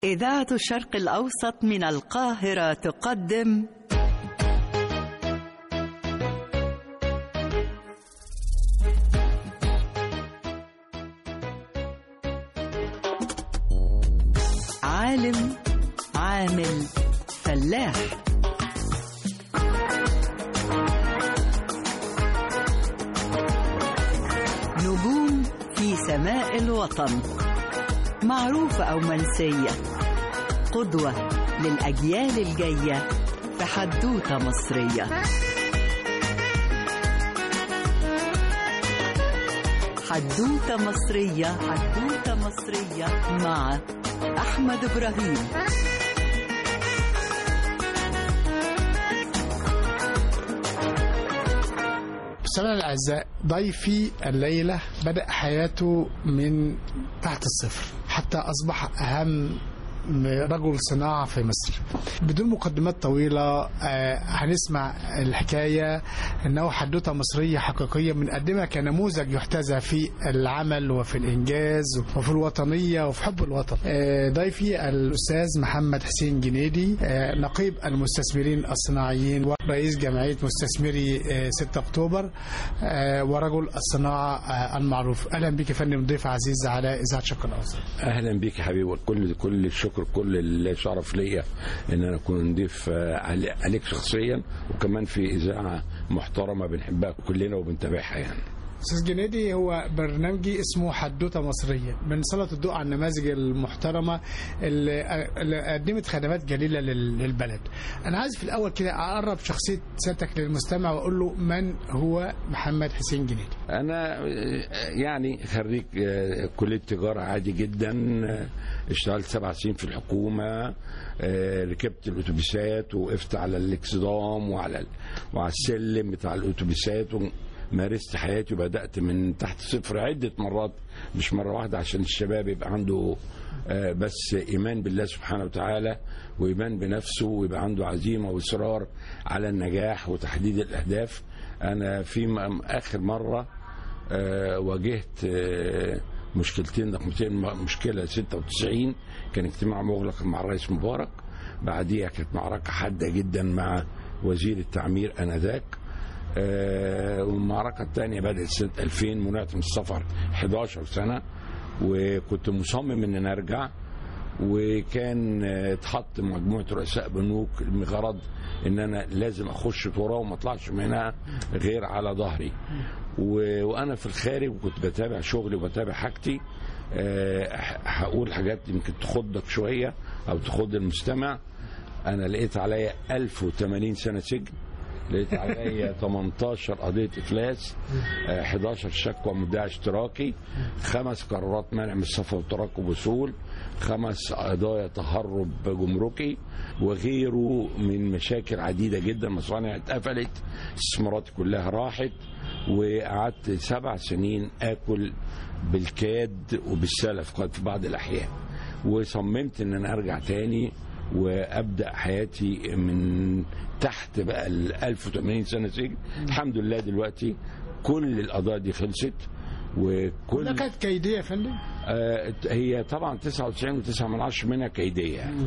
إذاعة الشرق الأوسط من القاهرة تقدم عالم عامل فلاح نجوم في سماء الوطن معروفة أو منسية قدوة للأجيال الجاية في حدوتة مصرية حدوتة مصرية حدوتة مصرية مع أحمد إبراهيم مستمعينا الاعزاء ضيفي الليله بدا حياته من تحت الصفر حتى اصبح اهم رجل صناعة في مصر بدون مقدمات طويلة آه هنسمع الحكاية أنه حدوتة مصرية حقيقية بنقدمها كنموذج يحتذى في العمل وفي الإنجاز وفي الوطنية وفي حب الوطن آه ضيفي الأستاذ محمد حسين جنيدي آه نقيب المستثمرين الصناعيين ورئيس جمعية مستثمري 6 أكتوبر ورجل الصناعة المعروف أهلا بك يا فندم ضيف عزيز على إذاعة شرق الأوسط اهلا بيك يا حبيبي كل كل الشكر كل الشرف ليا ان انا اكون نضيف عليك شخصيا وكمان في اذاعه محترمه بنحبها كلنا وبنتابعها يعني استاذ جنيدي هو برنامجي اسمه حدوته مصريه بنسلط الضوء على النماذج المحترمه اللي اللي قدمت خدمات جليله للبلد. انا عايز في الاول كده اقرب شخصيه سيادتك للمستمع واقول له من هو محمد حسين جنيدي. انا يعني خريج كليه تجاره عادي جدا اشتغلت سبع سنين في الحكومه ركبت الاتوبيسات وقفت على الاكسدام وعلى وعلى السلم بتاع الاتوبيسات مارست حياتي وبدات من تحت الصفر عده مرات مش مره واحده عشان الشباب يبقى عنده بس ايمان بالله سبحانه وتعالى وايمان بنفسه ويبقى عنده عزيمه واصرار على النجاح وتحديد الاهداف انا في اخر مره واجهت مشكلتين ضخمتين مشكله 96 كان اجتماع مغلق مع الرئيس مبارك بعديها كانت معركه حاده جدا مع وزير التعمير انذاك آه والمعركة الثانية بدأت سنة 2000 منعت من السفر 11 سنة وكنت مصمم ان انا ارجع وكان اتحط مجموعة رؤساء بنوك بغرض ان انا لازم اخش توراه وما اطلعش منها غير على ظهري وانا في الخارج وكنت بتابع شغلي وبتابع حاجتي أه هقول حاجات يمكن تخضك شوية او تخض المستمع انا لقيت عليا 1080 سنة سجن لقيت عليا 18 قضيه افلاس 11 شكوى مدعي اشتراكي خمس قرارات منع من السفر والترقب وصول خمس قضايا تهرب جمركي وغيره من مشاكل عديده جدا مصانع اتقفلت استثماراتي كلها راحت وقعدت سبع سنين اكل بالكاد وبالسلف قد في بعض الاحيان وصممت ان انا ارجع تاني وابدا حياتي من تحت بقى ال 1080 سنه سجن الحمد لله دلوقتي كل القضايا دي خلصت وكل ده كانت كيديه يا فندم؟ آه هي طبعا 99 و9 من عشر منها كيديه يعني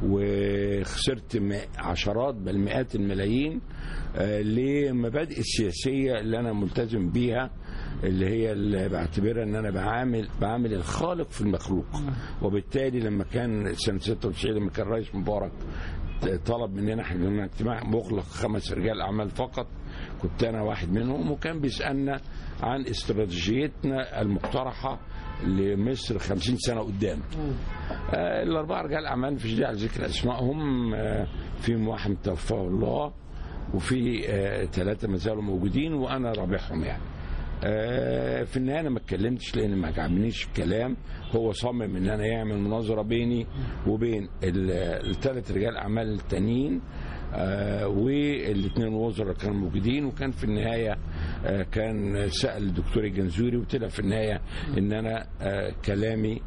وخسرت عشرات بل مئات الملايين آه لمبادئ السياسيه اللي انا ملتزم بيها اللي هي اللي بعتبرها ان انا بعامل بعامل الخالق في المخلوق وبالتالي لما كان سنه 96 لما كان الرئيس مبارك طلب مننا احنا اجتماع مغلق خمس رجال اعمال فقط كنت انا واحد منهم وكان بيسالنا عن استراتيجيتنا المقترحه لمصر 50 سنه قدام. آه الاربعه رجال اعمال مفيش داعي لذكر اسمائهم آه فيهم واحد توفاه الله وفي آه ثلاثه ما زالوا موجودين وانا رابعهم يعني. آه في النهايه انا ما اتكلمتش لان ما عجبنيش الكلام هو صمم ان انا يعمل مناظره بيني وبين الثلاث رجال اعمال التانيين آه والاثنين وزراء كانوا موجودين وكان في النهايه آه كان سال الدكتور الجنزوري وطلع في النهايه ان انا آه كلامي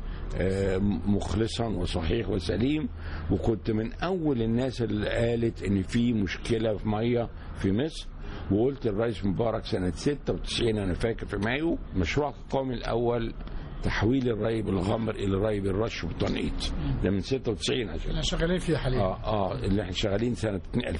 مخلصا وصحيح وسليم وكنت من اول الناس اللي قالت ان في مشكله في ميه في مصر وقلت الرئيس مبارك سنة 96 أنا فاكر في مايو مشروعك القومي الأول تحويل الري بالغمر الى الري بالرش والتنقيط ده من 96 عشان احنا شغالين فيها حاليا اه اه اللي احنا شغالين سنه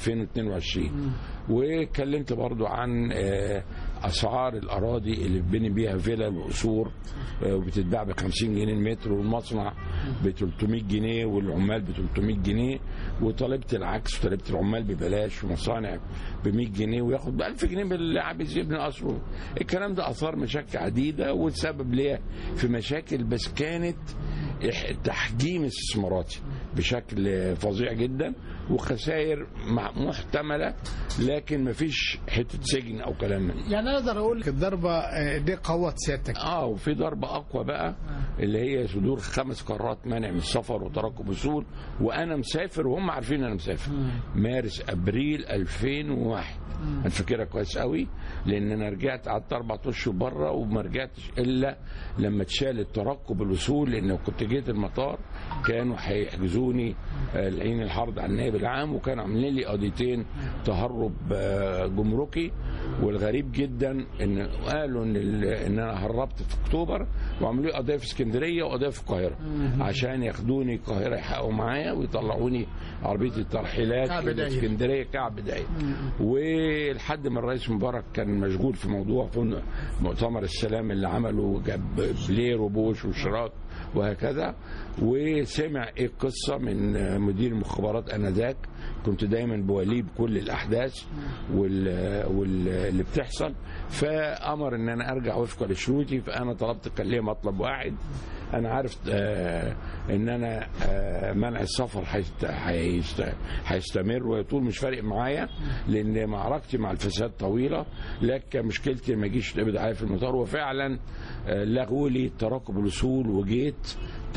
2022 واتكلمت برضو عن آه اسعار الاراضي اللي بني بيها فيلل وقصور آه وبتتباع ب 50 جنيه المتر والمصنع ب 300 جنيه والعمال ب 300 جنيه وطالبت العكس طالبت العمال ببلاش ومصانع ب 100 جنيه وياخد ب 1000 جنيه باللي عايز يبني قصره الكلام ده اثار مشاكل عديده وتسبب ليا في مشاكل بس كانت إح- تحجيم استثماراتي بشكل فظيع جدا وخسائر مع- محتمله لكن مفيش حته سجن او كلام من ده. يعني انا اقدر اقول لك الضربه آه، دي قوت سيادتك اه وفي ضربه اقوى بقى اللي هي صدور خمس قرارات منع من السفر وترقب وصول وانا مسافر وهم عارفين ان انا مسافر مارس ابريل 2001 انا فاكرها كويس قوي لان انا رجعت قعدت اربع اشهر بره وما رجعتش الا لما اتشال الترقب الوصول لان كنت جيت المطار كانوا هيحجزوني آه، العين الحرب على النائب العام وكانوا عاملين لي قضيتين تهرب آه، جمركي والغريب جدا ان قالوا ان ال- ان انا هربت في اكتوبر وعملوا لي قضيه في اسكندريه وقضيه في القاهره عشان ياخدوني القاهره يحققوا معايا ويطلعوني عربيه الترحيلات كعب إلى داير. اسكندريه كعب داير ولحد ما الرئيس مبارك كان مشغول في موضوع فندق مؤتمر السلام اللي عمله جاب بلير وبوش وشراك وهكذا وسمع ايه القصه من مدير المخابرات انذاك كنت دايما بوليه بكل الاحداث وال- واللي بتحصل فامر ان انا ارجع وفقا لشروطي فانا طلبت كان ليا مطلب واحد انا عارف آه ان انا آه منع السفر هيست- هيست- هيستمر ويطول مش فارق معايا لان معركتي مع الفساد طويله لكن مشكلتي ما اجيش تقبض عليا في المطار وفعلا آه لغوا لي تراقب الوصول وجيت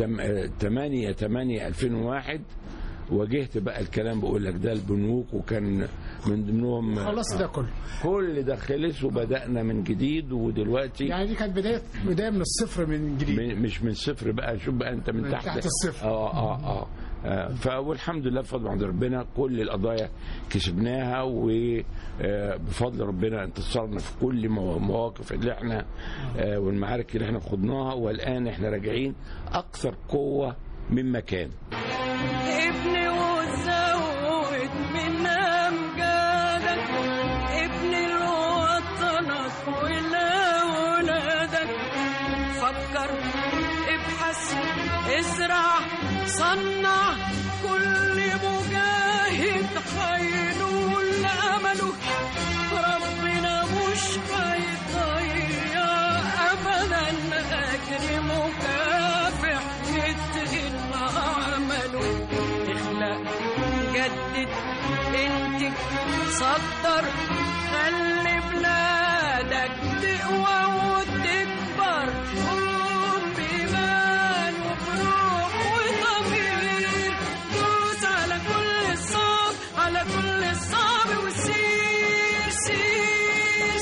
8 8 2001 واجهت بقى الكلام بقول لك ده البنوك وكان من ضمنهم خلاص ده كله كل ده خلص وبدانا من جديد ودلوقتي يعني دي كانت بدايه بدايه من الصفر من جديد من مش من صفر بقى شوف بقى انت من, من تحت تحت الصفر. اه اه اه, آه فالحمد لله بفضل عند ربنا كل القضايا كسبناها وبفضل ربنا انتصرنا في كل مو- المواقف اللي احنا آه والمعارك اللي احنا خضناها والان احنا راجعين اكثر قوه مما كان ابني وزود من امجادك ابني لوطنك ولولادك فكر ابحث ازرع صنع كل مجاهد هينول امله ربنا مش هيضيع ابدا اجر مكافح يتقن عمله اخلق جدد انتج صدر خلي بلادك تقوى وتكبر قوم بإيمان وبروح وضمير دوس على كل الصعب على كل الصعب وسير سير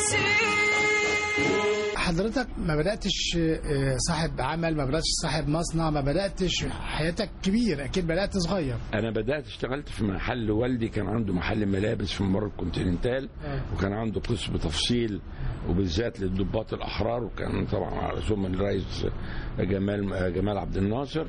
سير حضرتك ما بداتش آه، صاحب عمل ما بداتش صاحب مصنع ما بداتش حياتك كبير اكيد بدات صغير انا بدات اشتغلت في محل والدي كان عنده محل ملابس في ممر الكونتيننتال وكان عنده قسم تفصيل وبالذات للضباط الاحرار وكان طبعا على رسوم الرئيس جمال جمال عبد الناصر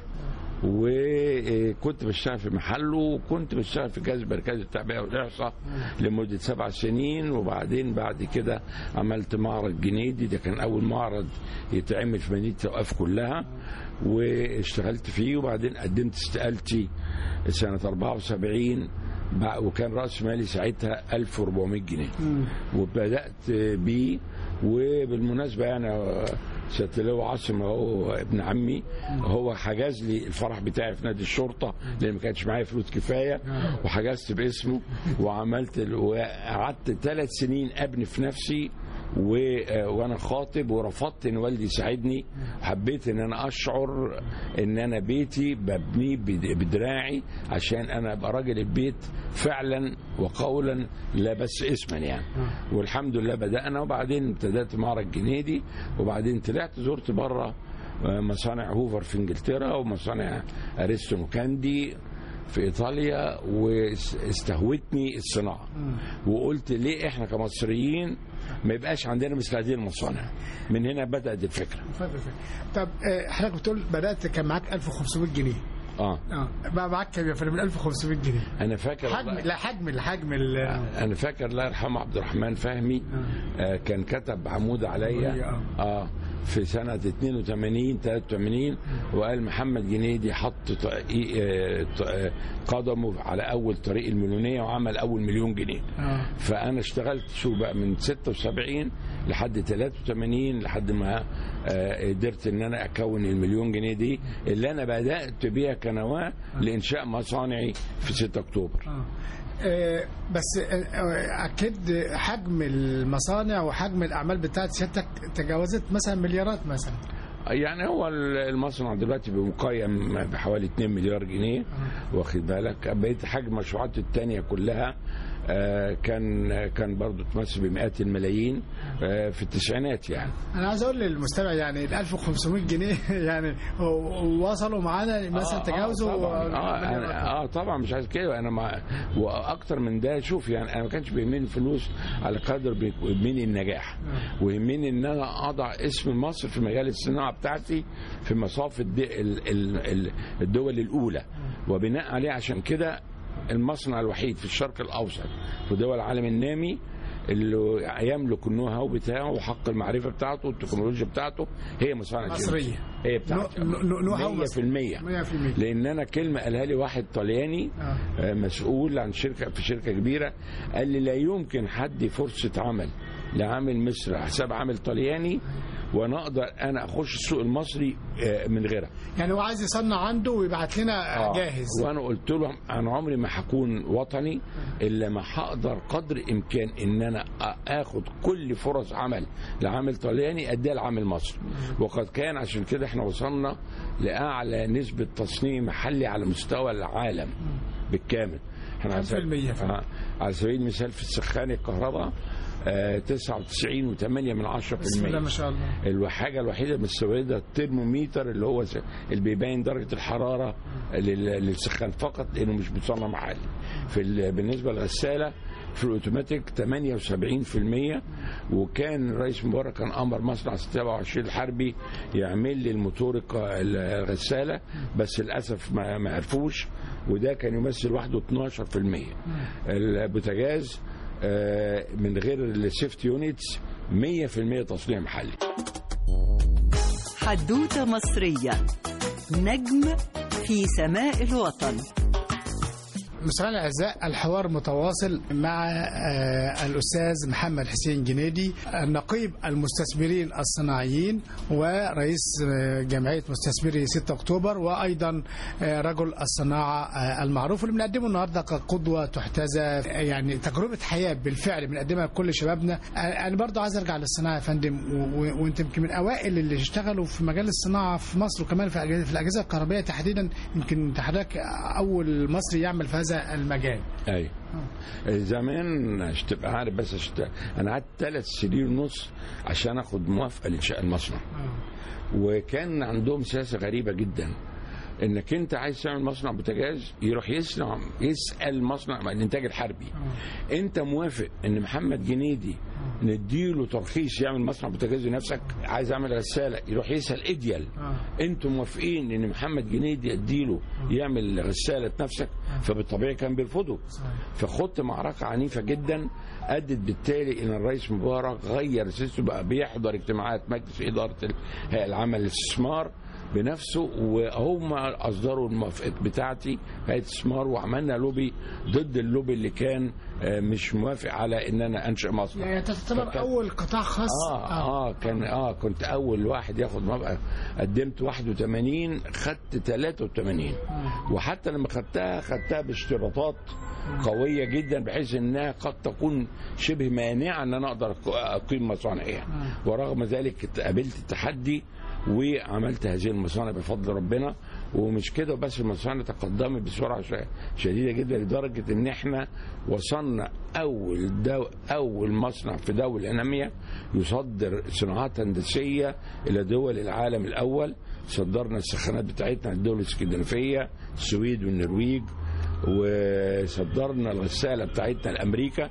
وكنت بشتغل في محله وكنت بشتغل في جهاز مركز التعبئه والاحصاء لمده سبع سنين وبعدين بعد كده عملت معرض جنيدي ده كان اول معرض يتعمل في مدينه الأوقاف كلها واشتغلت فيه وبعدين قدمت استقالتي سنه 74 بع- وكان راس مالي ساعتها 1400 جنيه وبدات بيه وبالمناسبه يعني سياده اللواء عاصم هو ابن عمي هو حجز لي الفرح بتاعي في نادي الشرطه لان ما كانش معايا فلوس كفايه وحجزت باسمه وعملت ال- وقعدت ثلاث سنين ابني في نفسي و... آه، وانا خاطب ورفضت ان والدي يساعدني حبيت ان انا اشعر ان انا بيتي ببنيه بد- بدراعي عشان انا ابقى راجل البيت فعلا وقولا لا بس اسما يعني والحمد لله بدانا وبعدين ابتدات معرض جنيدي وبعدين طلعت زرت بره آه، مصانع هوفر في انجلترا ومصانع اريستون وكاندي في ايطاليا واستهوتني الصناعه وقلت ليه احنا كمصريين ما يبقاش عندنا مثل هذه المصانع من هنا بدات الفكره اتفضل. طب آه، حضرتك بتقول بدات كان معاك 1500 جنيه اه اه بقى معاك كام يا فندم 1500 جنيه انا فاكر حجم لا حجم الحجم ال- انا فاكر الله يرحمه عبد الرحمن فهمي آه كان كتب عمود عليا آه. اه في سنة 82 83 وقال محمد جنيدي حط طريق- آه، ط- آه، قدمه على أول طريق المليونية وعمل أول مليون جنيه اه فأنا اشتغلت شو بقى من 76 لحد 83 لحد ما آه، قدرت إن أنا أكون المليون جنيه دي اللي أنا بدأت بيها كنواة لإنشاء مصانعي في 6 أكتوبر آه. آه، بس آه، آه، اكيد حجم المصانع وحجم الاعمال بتاعت سيادتك تجاوزت مثلا مليارات مثلا يعني هو المصنع دلوقتي بمقيم بحوالي 2 مليار جنيه واخد بالك بقيت حجم المشروعات التانية كلها آه، كان كان برضو تمثل بمئات الملايين آه، في التسعينات يعني انا عايز اقول للمستمع يعني ال 1500 جنيه يعني و- وصلوا معانا مثلا تجاوزوا اه طبعا اه, مليارات. أنا آه طبعا مش عايز كده انا مع واكتر من ده شوف يعني انا ما كانش بيهمني الفلوس على قدر بيهمني النجاح ويهمني ان انا اضع اسم مصر في مجال الصناعه بتاعتي في مصاف الد- ال- ال- ال- الدول الاولى وبناء عليه عشان كده المصنع الوحيد في الشرق الاوسط في دول العالم النامي اللي يملك النو هاو بتاعه وحق المعرفه بتاعته والتكنولوجيا بتاعته هي مصانع مصرية. جيمس. هي بتاعتي نو- نو- نو هاو 100% 100% لان انا كلمه قالها لي واحد طلياني آه. آه، مسؤول عن شركه في شركه كبيره قال لي لا يمكن حد فرصه عمل لعامل مصر على حساب عامل طلياني وانا اقدر انا اخش السوق المصري آه، من غيرها يعني هو عايز يصنع عنده ويبعت لنا آه. جاهز وانا قلت له انا عمري ما هكون وطني الا ما هقدر قدر الامكان ان انا أ- اخد كل فرص عمل لعامل طلياني اديها لعامل مصري وقد كان عشان كده احنا وصلنا لاعلى نسبه تصنيع محلي على مستوى العالم بالكامل احنا على كم في المية سبيل- آه، على سبيل المثال في السخان الكهرباء آه، 99 و8 من 10% بسم الله ما شاء الله الحاجه الوحيده مستورده الترموميتر اللي هو س- اللي بيبين درجه الحراره لل- للسخان فقط لانه مش بيتصنع محلي في ال- بالنسبه للغساله في الاوتوماتيك 78% وكان الرئيس مبارك كان امر مصنع 27 الحربي يعمل لي الموتور الك- الغساله بس للاسف ما ما عرفوش وده كان يمثل وحده 12% البوتاجاز آه، من غير السيفت يونتس 100% تصنيع محلي حدوتة مصرية نجم في سماء الوطن مستمعينا الاعزاء الحوار متواصل مع آه، الاستاذ محمد حسين جنيدي النقيب المستثمرين الصناعيين ورئيس آه، جمعيه مستثمري 6 اكتوبر وايضا آه، رجل الصناعه آه، المعروف اللي بنقدمه النهارده كقدوه تحتذى يعني تجربه حياه بالفعل بنقدمها لكل شبابنا آه، انا برضو عايز ارجع للصناعه يا فندم و- و- وانت يمكن من اوائل اللي اشتغلوا في مجال الصناعه في مصر وكمان في الأجهزة- في الاجهزه الكهربائيه تحديدا يمكن انت حضرتك اول مصري يعمل في هذا المجال ايوه زمان عشان تبقى عارف بس عشان انا قعدت ثلاث سنين ونص عشان اخد موافقه لانشاء المصنع وكان عندهم سياسه غريبه جدا انك انت عايز تعمل مصنع بوتاجاز يروح يصنع يسال مصنع الانتاج الحربي انت موافق ان محمد جنيدي نديله ترخيص يعمل مصنع بوتاجاز لنفسك عايز اعمل غساله يروح يسال اديال انتم موافقين ان محمد جنيدي يديله يعمل غساله نفسك فبالطبيعي كان بيرفضوا فخدت معركه عنيفه جدا ادت بالتالي ان الرئيس مبارك غير سياسته بقى بيحضر اجتماعات مجلس اداره الهيئه العامه للاستثمار بنفسه وهم اصدروا الموافقات بتاعتي هيئه استثمار وعملنا لوبي ضد اللوبي اللي كان آه، مش موافق على ان انا انشا مصنع يعني تعتبر فكان- اول قطاع خاص اه اه كان اه كنت اول واحد ياخد مبقى قدمت 81 خدت 83 وحتى لما خدتها خدتها باشتراطات قويه جدا بحيث انها قد تكون شبه مانعه ان انا اقدر أق- اقيم مصانعها ورغم ذلك قابلت التحدي وعملت هذه المصانع بفضل ربنا ومش كده بس المصانع تقدمت بسرعه ش- شديده جدا لدرجه ان احنا وصلنا اول دو اول مصنع في دوله ناميه يصدر صناعات هندسيه الى دول العالم الاول صدرنا السخانات بتاعتنا للدول الاسكندنافيه السويد والنرويج وصدرنا الغساله بتاعتنا لامريكا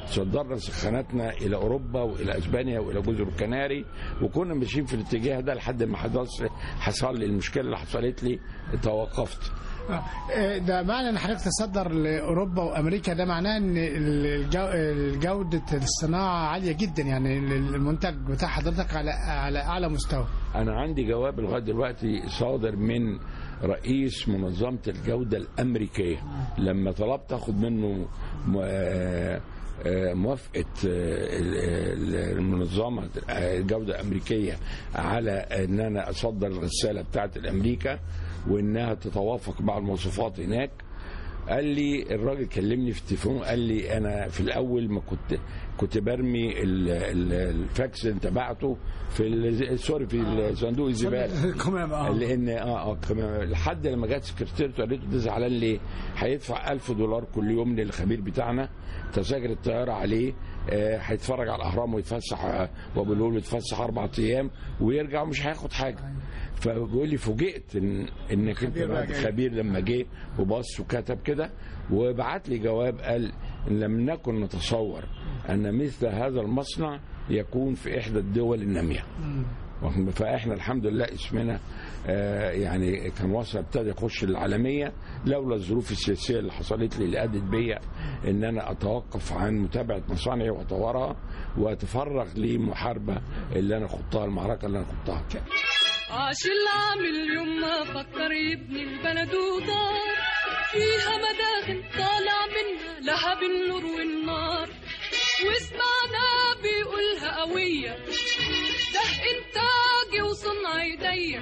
صدرنا سخاناتنا الى اوروبا والى اسبانيا والى جزر الكناري وكنا ماشيين في الاتجاه ده لحد ما حدث حصل لي المشكله اللي حصلت لي توقفت آه، ده معنى ان حضرتك تصدر لاوروبا وامريكا ده معناه ان الجو- جوده الصناعه عاليه جدا يعني المنتج بتاع حضرتك على على اعلى مستوى انا عندي جواب لغايه دلوقتي صادر من رئيس منظمه الجوده الامريكيه لما طلبت اخد منه م- آه، آه، موافقه آه، ال- ال- المنظمه الجوده الامريكيه على ان انا اصدر الغساله بتاعت الامريكا وانها تتوافق مع المواصفات هناك قال لي الراجل كلمني في التليفون قال لي انا في الاول ما كنت كنت برمي ال- ال- الفاكس اللي انت بعته في ال- سوري في صندوق الزباله كمان اه لان اه اه كمان لحد لما جت سكرتيرته قالت له ده زعلان ليه؟ هيدفع 1000 دولار كل يوم للخبير بتاعنا تذاكر الطياره عليه آه، هيتفرج على الاهرام ويتفسح آه، وابو الهول يتفسح اربع ايام ويرجع ومش هياخد حاجه فبيقول لي فوجئت ان انك انت خبير بقى راجل جاي. خبير لما جه وبص وكتب كده وبعت لي جواب قال إن لم نكن نتصور ان مثل هذا المصنع يكون في احدى الدول الناميه واخد- فاحنا الحمد لله اسمنا آه، يعني كان وصل ابتدى يخش العالميه لولا الظروف السياسيه اللي حصلت لي اللي ادت بيا ان انا اتوقف عن متابعه مصانعي واطورها واتفرغ لمحاربه اللي انا خضتها المعركه اللي انا خضتها عاش العامل يوم ما فكر يبني البلد ودار فيها مداخل طالع منها لهب النور والنار وسمعنا بيقولها قوية ده إنتاجي وصنع إيديا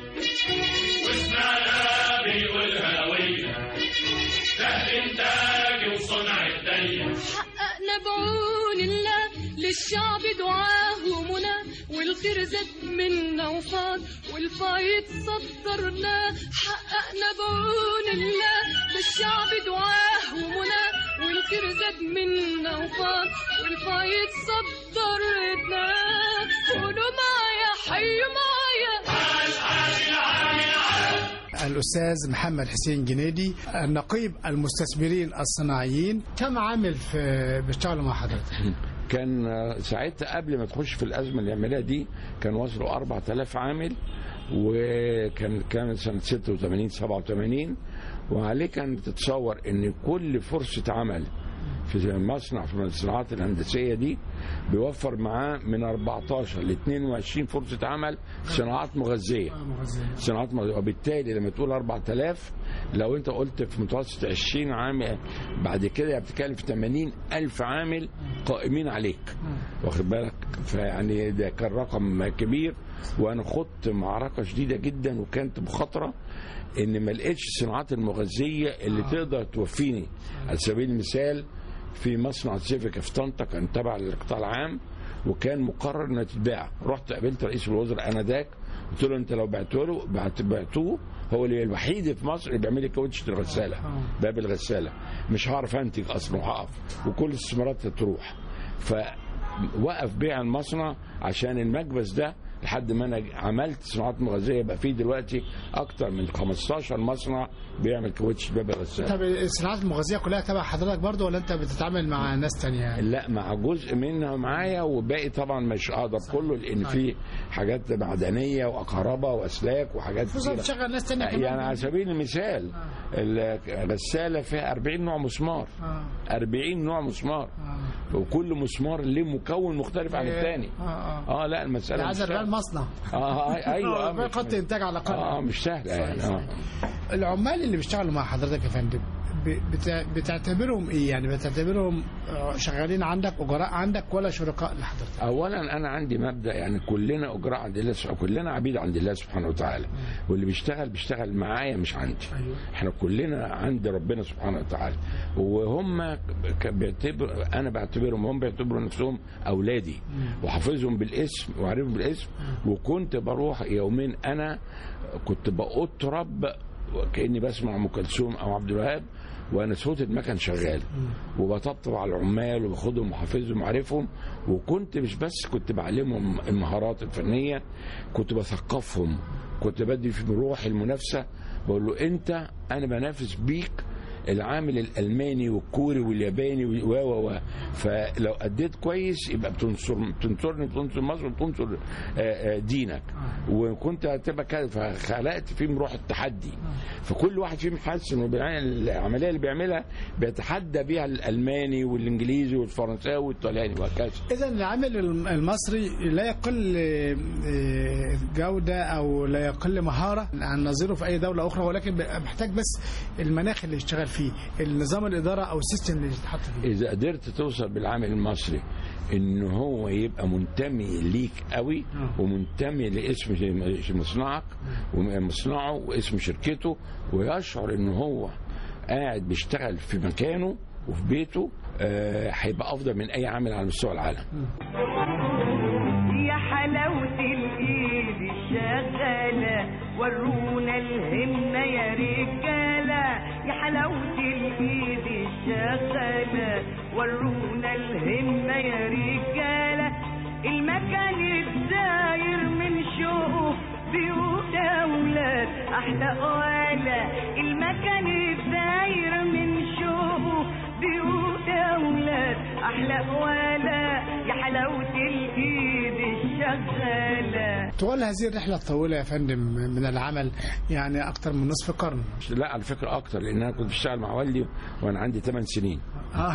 حققنا بعون الله للشعب دعاه ومنى والخير زاد منا وفاض والفايد صدرناه حققنا بعون الله للشعب دعاه ومنى والخير زاد منا وفاض والفايد صدرناه قولوا معايا حيوا معايا الاستاذ محمد حسين جنيدي نقيب المستثمرين الصناعيين كم عامل في بيشتغلوا مع حضرتك؟ كان آه، ساعتها قبل ما تخش في الازمه اللي عملها دي كان وصلوا 4000 عامل وكان كان سنه 86 87 وعليك ان تتصور ان كل فرصه عمل في مصنع في الصناعات الهندسيه دي بيوفر معاه من 14 ل 22 فرصه عمل في صناعات مغذيه صناعات مغذية وبالتالي لما تقول 4000 لو انت قلت في متوسط 20 عامل بعد كده يعني بتتكلم في 80 ألف عامل قائمين عليك واخد بالك فيعني ده كان رقم كبير وانا خضت معركه شديده جدا وكانت مخاطره ان ما لقيتش الصناعات المغذيه اللي تقدر توفيني على سبيل المثال في مصنع سيفيكا في طنطا كان تبع للقطاع العام وكان مقرر انها تتباع رحت قابلت رئيس الوزراء انذاك قلت له انت لو بعته له بعت- بعتوه هو اللي الوحيد في مصر اللي بيعمل لي كاوتش الغساله باب الغساله مش هعرف انتج اصلا وهقف وكل الاستثمارات هتروح فوقف بيع المصنع عشان المكبس ده لحد ما انا عملت صناعات مغذيه يبقى فيه دلوقتي اكتر من 15 مصنع بيعمل كاوتش باب الغساله طب الصناعات المغذيه كلها تبع حضرتك برضو ولا انت بتتعامل مع ناس تانية؟ لا مع جزء منها معايا وباقي طبعا مش اقدر كله لان في حاجات معدنيه وكهرباء واسلاك وحاجات خصوصا كتيره بتشغل ناس تانية كمان يعني على سبيل المثال الغساله فيها 40 نوع مسمار آه. 40 نوع مسمار آه. وكل مسمار له مكون مختلف عن الثاني اه اه اه لا المساله عايز مش ارجع سهلة. المصنع اه آه، ايوه آه، مش- خط انتاج على الاقل اه مش سهله يعني اه العمال اللي بيشتغلوا مع حضرتك يا فندم ب- بتع- بتعتبرهم ايه يعني بتعتبرهم آه، شغالين عندك اجراء عندك ولا شركاء لحضرتك اولا انا عندي مبدا يعني كلنا اجراء عند الله سبحانه كلنا عبيد عند الله سبحانه وتعالى واللي بيشتغل بيشتغل معايا مش عندي أيوة. احنا كلنا عند ربنا سبحانه وتعالى وهم ك- بيعتبر انا بعتبرهم هم بيعتبروا نفسهم اولادي وحافظهم بالاسم وعارفهم بالاسم وكنت بروح يومين انا كنت بأطرب كاني بسمع ام كلثوم او عبد الوهاب وانا صوت المكن شغال وبطبطب على العمال وباخدهم وحافظهم وعارفهم وكنت مش بس كنت بعلمهم المهارات الفنيه كنت بثقفهم كنت بدي في روح المنافسه بقول له انت انا بنافس بيك العامل الالماني والكوري والياباني و و و فلو اديت كويس يبقى بتنصر بتنصرني بتنصر مصر وبتنصر آه، آه، دينك وكنت هتبقى كده فخلقت فيهم روح التحدي فكل واحد فيهم حاسس انه بيعمل- العمليه اللي بيعملها بيتحدى بيها الالماني والانجليزي والفرنساوي والطلياني وهكذا اذا العامل الم- المصري لا يقل آه، جوده او لا يقل مهاره عن نظيره في اي دوله اخرى ولكن بيبقى محتاج بس المناخ اللي يشتغل فيه النظام الاداره او السيستم اللي يتحط فيه اذا قدرت توصل بالعامل المصري ان هو يبقى منتمي ليك قوي ومنتمي لاسم مصنعك ومصنعه واسم شركته ويشعر ان هو قاعد بيشتغل في مكانه وفي بيته آه، هيبقى افضل من اي عامل على مستوى العالم يا حلاوة الإيد الشغالة ورونا الهمة يا رجالة يا حلاوة الإيد الشغالة ورونا الهمة يا رجالة المكان الداير من شوقه بيوت أولاد أحلى قوالة المكان الداير من شوقه بيوت أولاد أحلى قوالة يا حلاوة الإيد الشغالة طوال هذه الرحله الطويله يا فندم من العمل يعني اكثر من نصف قرن لا على فكره اكتر لان انا كنت بشتغل مع والدي وانا عندي 8 سنين اه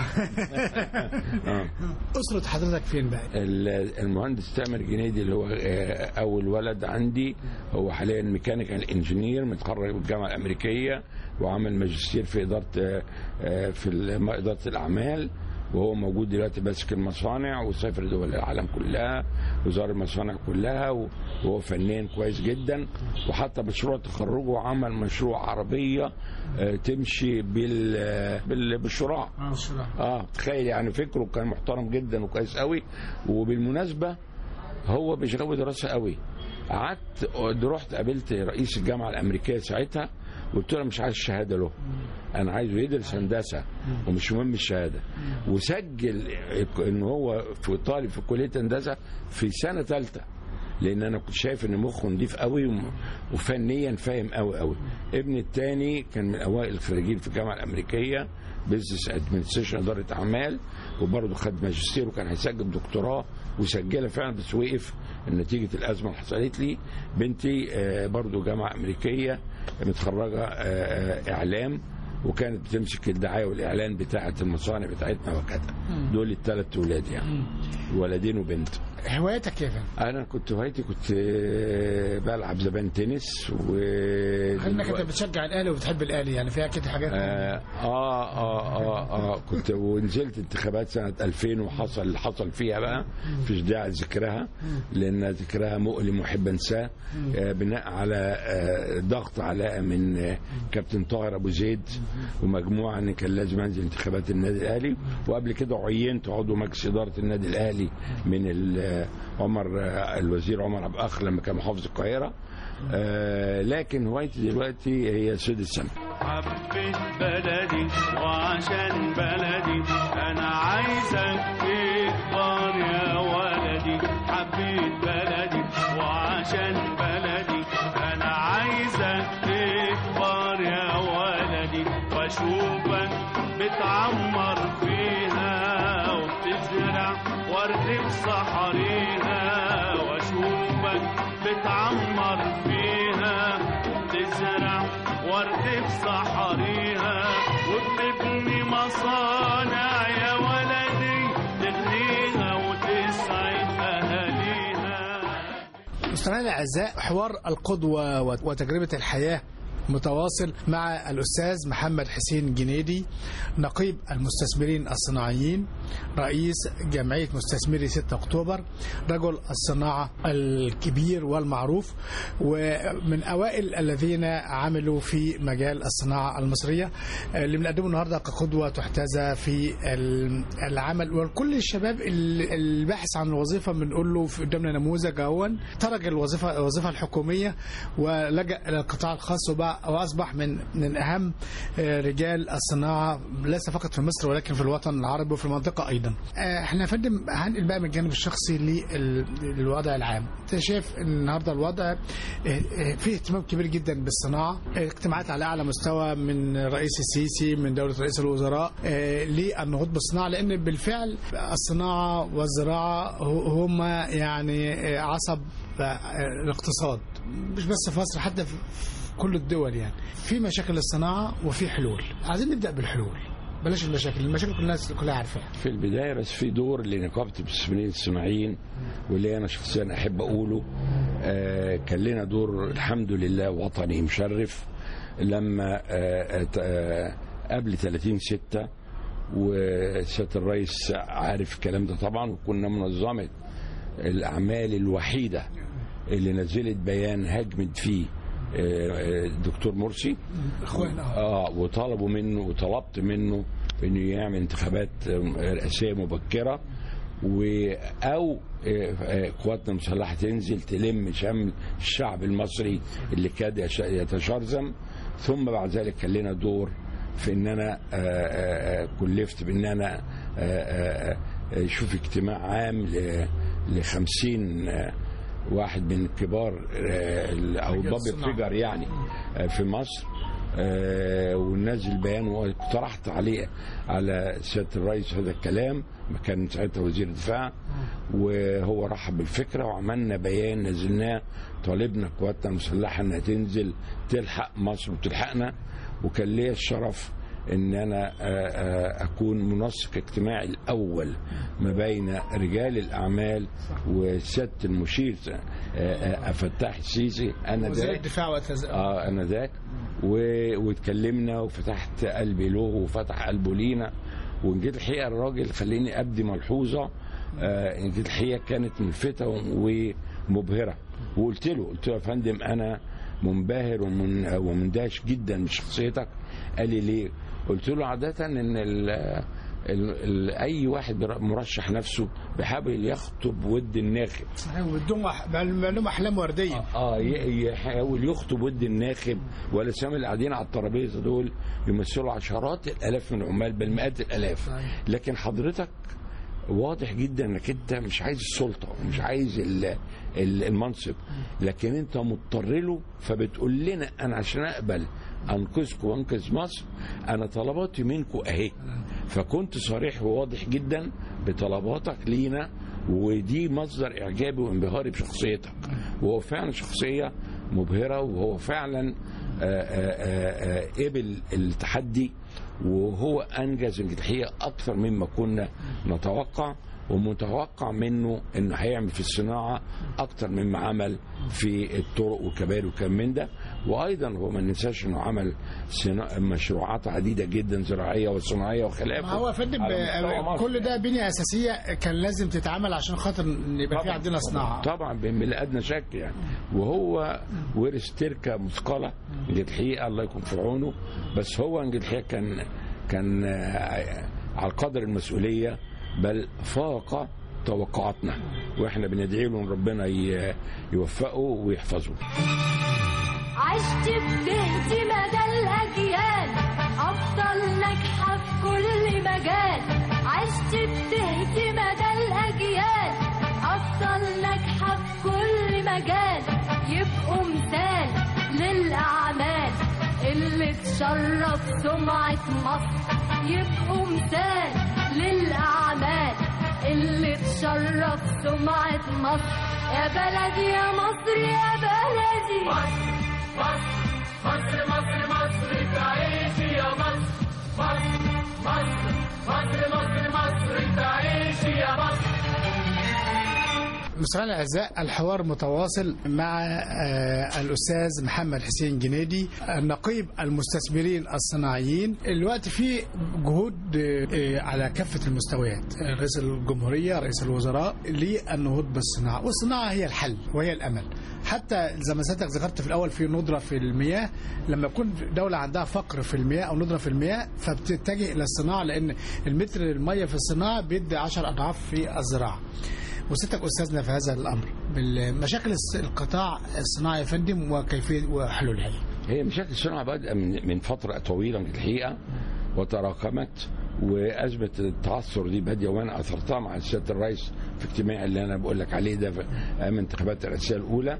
آه. اسره حضرتك فين بقى؟ ال- المهندس تامر جنيدي اللي هو آه، اول ولد عندي هو حاليا ميكانيكال انجينير متخرج من الجامعه الامريكيه وعمل ماجستير في اداره آه، آه، في ال- اداره الاعمال وهو موجود دلوقتي ماسك المصانع وسافر دول العالم كلها وزار المصانع كلها و- وهو فنان كويس جدا وحتى مشروع تخرجه عمل مشروع عربيه آه، تمشي بال بال- بالشراع اه الشراء اه تخيل يعني فكره كان محترم جدا وكويس قوي وبالمناسبه هو بيشغل دراسه قوي قعدت رحت قابلت رئيس الجامعه الامريكيه ساعتها قلت له مش عايز الشهاده له انا عايزه يدرس هندسه ومش مهم الشهاده وسجل ان هو في طالب في كليه هندسه في سنه ثالثه لان انا كنت شايف ان مخه نضيف قوي وم- وفنيا فاهم قوي قوي ابني الثاني كان من اوائل الخريجين في الجامعه الامريكيه بزنس ادمنستريشن اداره اعمال وبرضه خد ماجستير وكان هيسجل دكتوراه وسجلها فعلا بس وقف نتيجه الازمه اللي حصلت لي بنتي آه، برضه جامعه امريكيه متخرجه آه، آه، اعلام وكانت بتمسك الدعايه والاعلان بتاعه المصانع بتاعتنا وكذا دول الثلاث ولاد يعني ولدين وبنت هوايتك يا فندم انا كنت هوايتي كنت آه، بلعب زمان تنس و انك انت بتشجع الاهلي وبتحب الاهلي يعني فيها كده حاجات آه, آه, آه, آه, اه كنت ونزلت انتخابات سنة 2000 وحصل اللي حصل فيها بقى فيش داعي ذكرها لأن ذكرها مؤلم وأحب أنساه آه بناء على آه ضغط علاء من آه كابتن طاهر أبو زيد ومجموعة إن كان لازم أنزل انتخابات النادي الأهلي وقبل كده عينت عضو مجلس إدارة النادي الأهلي من ال- عمر آه الوزير عمر أبو أخ لما كان محافظ القاهرة آه لكن هوايتي دلوقتي هي صيد السمك حبيت بلدي وعشان بلدي انا عايزك تكبر يا ولدي حبيت بلدي وعشان بلدي انا عايزك تكبر يا ولدي واشوفك بتعمر فيها وبتزرع ورد في صحريها واشوفك بتعمر فيها وبتزرع ورد في صحريها وبتبني مصانع يا ولدي تغنيها وتسعد اهاليها مستمعينا الاعزاء حوار القدوه وتجربه الحياه متواصل مع الأستاذ محمد حسين جنيدي نقيب المستثمرين الصناعيين رئيس جمعية مستثمري 6 أكتوبر رجل الصناعة الكبير والمعروف ومن أوائل الذين عملوا في مجال الصناعة المصرية اللي بنقدمه النهاردة كقدوة تحتذى في العمل وكل الشباب الباحث عن الوظيفة بنقول له في قدامنا نموذج أهون ترك الوظيفة الوظيفة الحكومية ولجأ إلى القطاع الخاص وبقى واصبح من من اهم آه، رجال الصناعه ليس فقط في مصر ولكن في الوطن العربي وفي المنطقه ايضا. آه، احنا يا فندم هنقل بقى من الجانب الشخصي لل- للوضع العام. انت شايف ان النهارده الوضع آه، آه، فيه اهتمام كبير جدا بالصناعه، آه، اجتماعات على اعلى مستوى من رئيس السيسي من دوله رئيس الوزراء آه، للنهوض بالصناعه لان بالفعل الصناعه والزراعه ه- هما يعني آه، عصب آه، الاقتصاد مش بس في مصر حتى في في كل الدول يعني في مشاكل الصناعه وفي حلول عايزين نبدا بالحلول بلاش المشاكل المشاكل كلها كلها عارفاها في البدايه بس في دور لنقابه المستثمرين الصناعيين واللي انا شخصيا احب اقوله آه كان لنا دور الحمد لله وطني مشرف لما آه آه قبل 30 6 وسياده الرئيس عارف الكلام ده طبعا وكنا منظمه الاعمال الوحيده اللي نزلت بيان هجمت فيه آه، آه، الدكتور مرسي اخوانا اه وطلبوا منه وطلبت منه انه يعمل انتخابات رئاسيه مبكره و او آه، آه، قواتنا المسلحه تنزل تلم شمل الشعب المصري اللي كاد يش- يتشرذم ثم بعد ذلك كان لنا دور في ان انا آه، آه، آه، كلفت بان انا آه، آه، آه، اشوف اجتماع عام ل 50 واحد من كبار آه، او رجال بابي الصناعة. فيجر يعني آه، في مصر آه، وننزل بيان واقترحت عليه على سياده الرئيس هذا الكلام كان ساعتها وزير الدفاع وهو رحب بالفكره وعملنا بيان نزلناه طالبنا قواتنا المسلحه انها تنزل تلحق مصر وتلحقنا وكان ليا الشرف ان انا آه، آه، اكون منسق اجتماعي الاول ما بين رجال الاعمال وسياده المشير آه، آه، فتاح السيسي انا وزير ده الدفاع وتز... اه انا ذاك و- واتكلمنا وفتحت قلبي له وفتح قلبه لينا وجيت الحقيقه الراجل خليني ابدي ملحوظه آه جيت الحقيقه كانت ملفته ومبهره وقلت له قلت له يا فندم انا منبهر ومن ومندهش جدا بشخصيتك قال لي ليه؟ قلت له عاده ان ال ال ال اي واحد بر- مرشح نفسه بيحاول يخطب ود الناخب صحيح وادهم أح- معلوم احلام ورديه اه ي- يحاول يخطب ود الناخب ولا سامي اللي قاعدين على الترابيزه دول يمثلوا عشرات الالاف من العمال بل مئات الالاف صحيح. لكن حضرتك واضح جدا انك انت مش عايز السلطه ومش عايز ال- ال- المنصب لكن انت مضطر له فبتقول لنا انا عشان اقبل انقذكم وانقذ مصر انا طلباتي منكم اهي فكنت صريح وواضح جدا بطلباتك لينا ودي مصدر اعجابي وانبهاري بشخصيتك وهو فعلا شخصيه مبهره وهو فعلا آه، آه، آه، قبل التحدي وهو انجز الحقيقه اكثر مما كنا نتوقع ومتوقع منه انه هيعمل في الصناعه اكتر مما عمل في الطرق والكباري وكم من ده وايضا هو ما ننساش انه عمل صنا- مشروعات عديده جدا زراعيه وصناعيه وخلافه ما هو يا فندم على مستوى آه، مصر. كل ده بنيه اساسيه كان لازم تتعمل عشان خاطر إن يبقى في طبعاً، عندنا صناعه طبعا بلا ادنى شك يعني وهو ورث تركه مثقله دي الحقيقه الله يكون في عونه بس هو دي الحقيقه كان كان آه، على قدر المسؤوليه بل فاق توقعاتنا واحنا بندعي له ان ربنا ي- يوفقه ويحفظه عشت بتهدي مدى الأجيال أفضل ناجحة في كل مجال عشت بتهدي مدى الأجيال أفضل ناجحة في كل مجال يبقوا مثال للأعمال اللي تشرف سمعة مصر يبقوا مثال للأعمال اللي تشرف سمعة مصر يا بلدي يا مصر يا بلدي مستمعينا الاعزاء الحوار متواصل مع آه، الاستاذ محمد حسين جنيدي نقيب المستثمرين الصناعيين الوقت في جهود آه، على كافه المستويات آه، رئيس الجمهوريه رئيس الوزراء للنهوض بالصناعه والصناعه هي الحل وهي الامل حتى زي ما سيادتك ذكرت في الاول في ندره في المياه لما يكون دوله عندها فقر في المياه او ندره في المياه فبتتجه الى الصناعه لان المتر الميه في الصناعه بيدي 10 اضعاف في الزراعه وستك استاذنا في هذا الامر بالمشاكل القطاع الصناعي يا فندم وكيفيه وحلولها هي مشاكل الصناعه بادئه من من فتره طويله من الحقيقه وتراكمت وازمه التعثر دي باديه وانا اثرتها مع سياده الرئيس في اجتماع اللي انا بقول لك عليه ده في ايام انتخابات الرئاسيه الاولى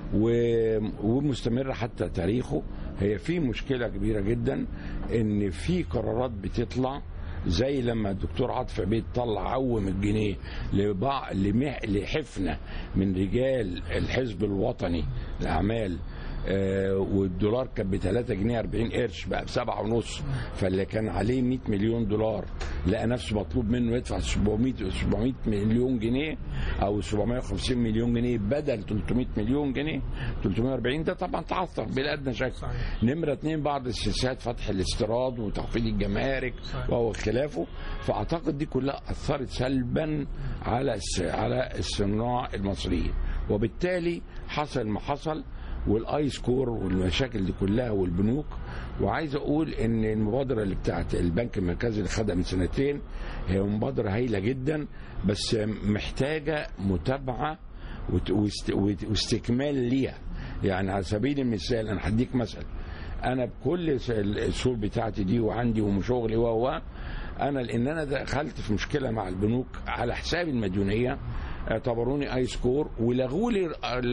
و- ومستمره حتى تاريخه هي في مشكله كبيره جدا ان في قرارات بتطلع زي لما الدكتور عاطف عبيد طلع عوم الجنيه لبع... لمح... لحفنه من رجال الحزب الوطني الاعمال آه والدولار كان ب 3 جنيه 40 قرش بقى ب 7 ونص فاللي كان عليه 100 مليون دولار لقى نفسه مطلوب منه يدفع 700 700 مليون جنيه او 750 مليون جنيه بدل 300 مليون جنيه 340 ده طبعا تعثر بلا ادنى شك نمره اثنين بعض السياسات فتح الاستيراد وتخفيض الجمارك وهو خلافه فاعتقد دي كلها اثرت سلبا على الس- على الصناع المصريين وبالتالي حصل ما حصل والاي سكور والمشاكل دي كلها والبنوك وعايز اقول ان المبادره اللي بتاعت البنك المركزي اللي خدها من سنتين هي مبادره هايله جدا بس محتاجه متابعه وت- واست- وت- واستكمال ليها يعني على سبيل المثال انا هديك مثل انا بكل س- السور بتاعتي دي وعندي وشغلي و و انا لان انا دخلت في مشكله مع البنوك على حساب المديونيه اعتبروني اي سكور ولغوا لي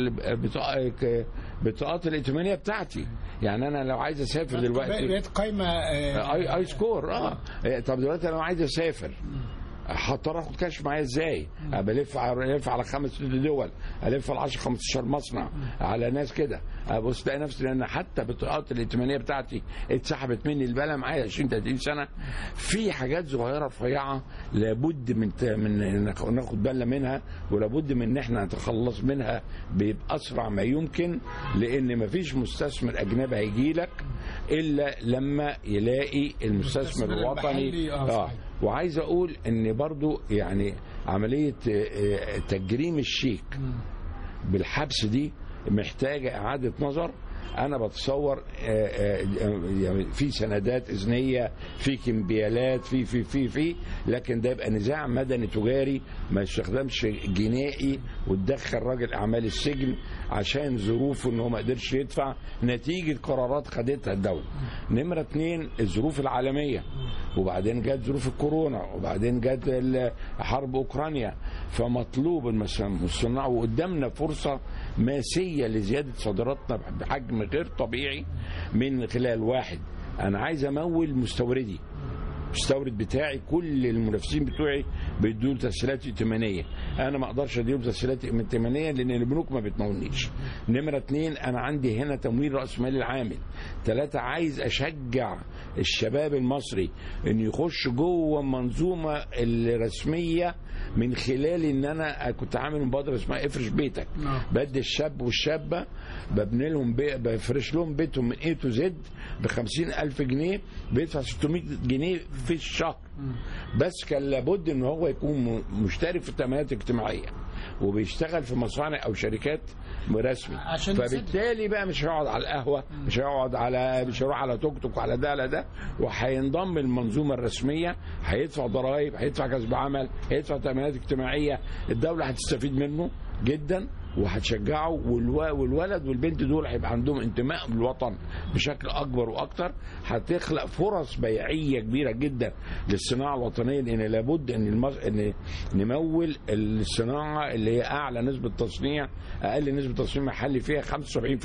البطاقه- بطاقات الائتمانيه بتاعتي يعني انا لو عايز اسافر دلوقتي بقت قايمه آه، اي اي سكور اه إيه، طب دلوقتي انا عايز اسافر هضطر اخد كاش معايا ازاي؟ بلف على الف على خمس ست دول الف على 10 15 مصنع على ناس كده ابص الاقي نفسي لان حتى بطاقات الائتمانيه بتاعتي اتسحبت مني البلا معايا 20 30 سنه في حاجات صغيره رفيعه لابد من ت- من ناخ- ناخد بالنا منها ولابد من ان احنا نتخلص منها باسرع ما يمكن لان مفيش مستثمر اجنبي هيجي لك الا لما يلاقي المستثمر المستثمر الوطني المحلي، آه، اه صحيح. وعايز اقول ان برضو يعني عمليه آه، آه، تجريم الشيك بالحبس دي محتاجه اعاده نظر انا بتصور آه، آه، يعني في سندات اذنيه في كمبيالات في في في في لكن ده يبقى نزاع مدني تجاري ما يستخدمش جنائي وتدخل راجل اعمال السجن عشان ظروفه ان هو ما قدرش يدفع نتيجه قرارات خدتها الدوله. نمره اثنين الظروف العالميه وبعدين جت ظروف الكورونا وبعدين جت ال- حرب اوكرانيا فمطلوب المس- الصناع وقدامنا فرصه ماسيه لزياده صادراتنا بحجم غير طبيعي من خلال واحد انا عايز امول مستوردي المستورد بتاعي كل المنافسين بتوعي بيدوا تسهيلات ائتمانيه انا ما اقدرش اديهم تسهيلات ائتمانيه لان البنوك ما بتمولنيش نمره اتنين انا عندي هنا تمويل راس مال العامل ثلاثه عايز اشجع الشباب المصري ان يخش جوه المنظومه الرسميه من خلال ان انا كنت عامل مبادره اسمها افرش بيتك نعم. بدي الشاب والشابه ببني لهم بي... بفرش لهم بيتهم من اي تو زد ب ألف جنيه بيدفع 600 جنيه في الشهر بس كان لابد ان هو يكون م- مشترك في التأمينات الاجتماعيه وبيشتغل في مصانع او شركات رسمي عشان فبالتالي بقى مش هيقعد على القهوه مش هيقعد على مش هيروح على توك توك على ده على ده وهينضم المنظومه الرسميه هيدفع ضرائب هيدفع كسب عمل هيدفع تامينات اجتماعيه الدوله هتستفيد منه جدا وهتشجعه والو- والولد والبنت دول هيبقى عندهم انتماء للوطن بشكل اكبر واكتر هتخلق فرص بيعيه كبيره جدا للصناعه الوطنيه لان لابد ان المص... ان نمول الصناعه اللي هي اعلى نسبه تصنيع اقل نسبه تصنيع محلي فيها 75%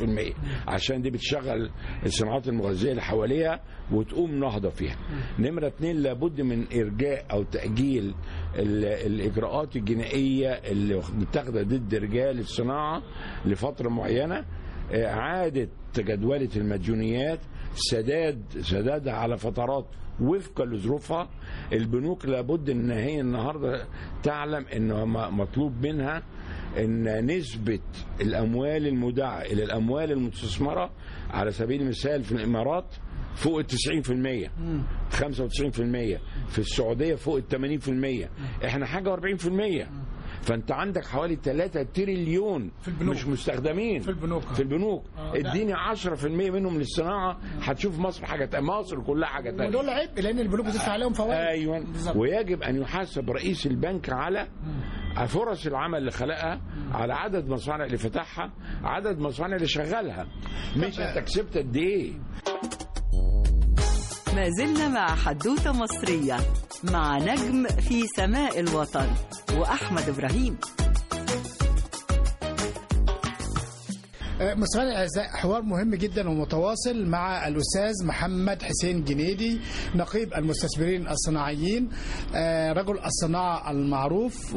عشان دي بتشغل الصناعات المغذيه اللي حواليها وتقوم نهضه فيها. نمره اثنين لابد من ارجاء او تاجيل ال- الاجراءات الجنائيه اللي متاخده ضد رجال الصناعه لفتره معينه اعاده جدوله المديونيات سداد سدادها على فترات وفقا لظروفها البنوك لابد ان هي النهارده تعلم ان م- مطلوب منها ان نسبه الاموال المودعه الى الاموال المستثمره على سبيل المثال في الامارات فوق ال 90% 95% في السعوديه فوق ال 80% احنا حاجه 40% فانت عندك حوالي 3 تريليون في البنوك. مش مستخدمين في البنوك. في البنوك آه، لا. اديني 10% منهم للصناعه هتشوف مصر حاجه تانية. مصر كلها حاجه تانية ودول عيب لان البنوك بتدفع عليهم فوائد ايوه بالظبط. ويجب ان يحاسب رئيس البنك على فرص العمل اللي خلقها على عدد مصانع اللي فتحها عدد مصانع اللي شغلها مش انت كسبت قد ايه ما زلنا مع حدوتة مصرية مع نجم في سماء الوطن وأحمد إبراهيم مستمعينا الاعزاء حوار مهم جدا ومتواصل مع الاستاذ محمد حسين جنيدي نقيب المستثمرين الصناعيين آه، رجل الصناعه المعروف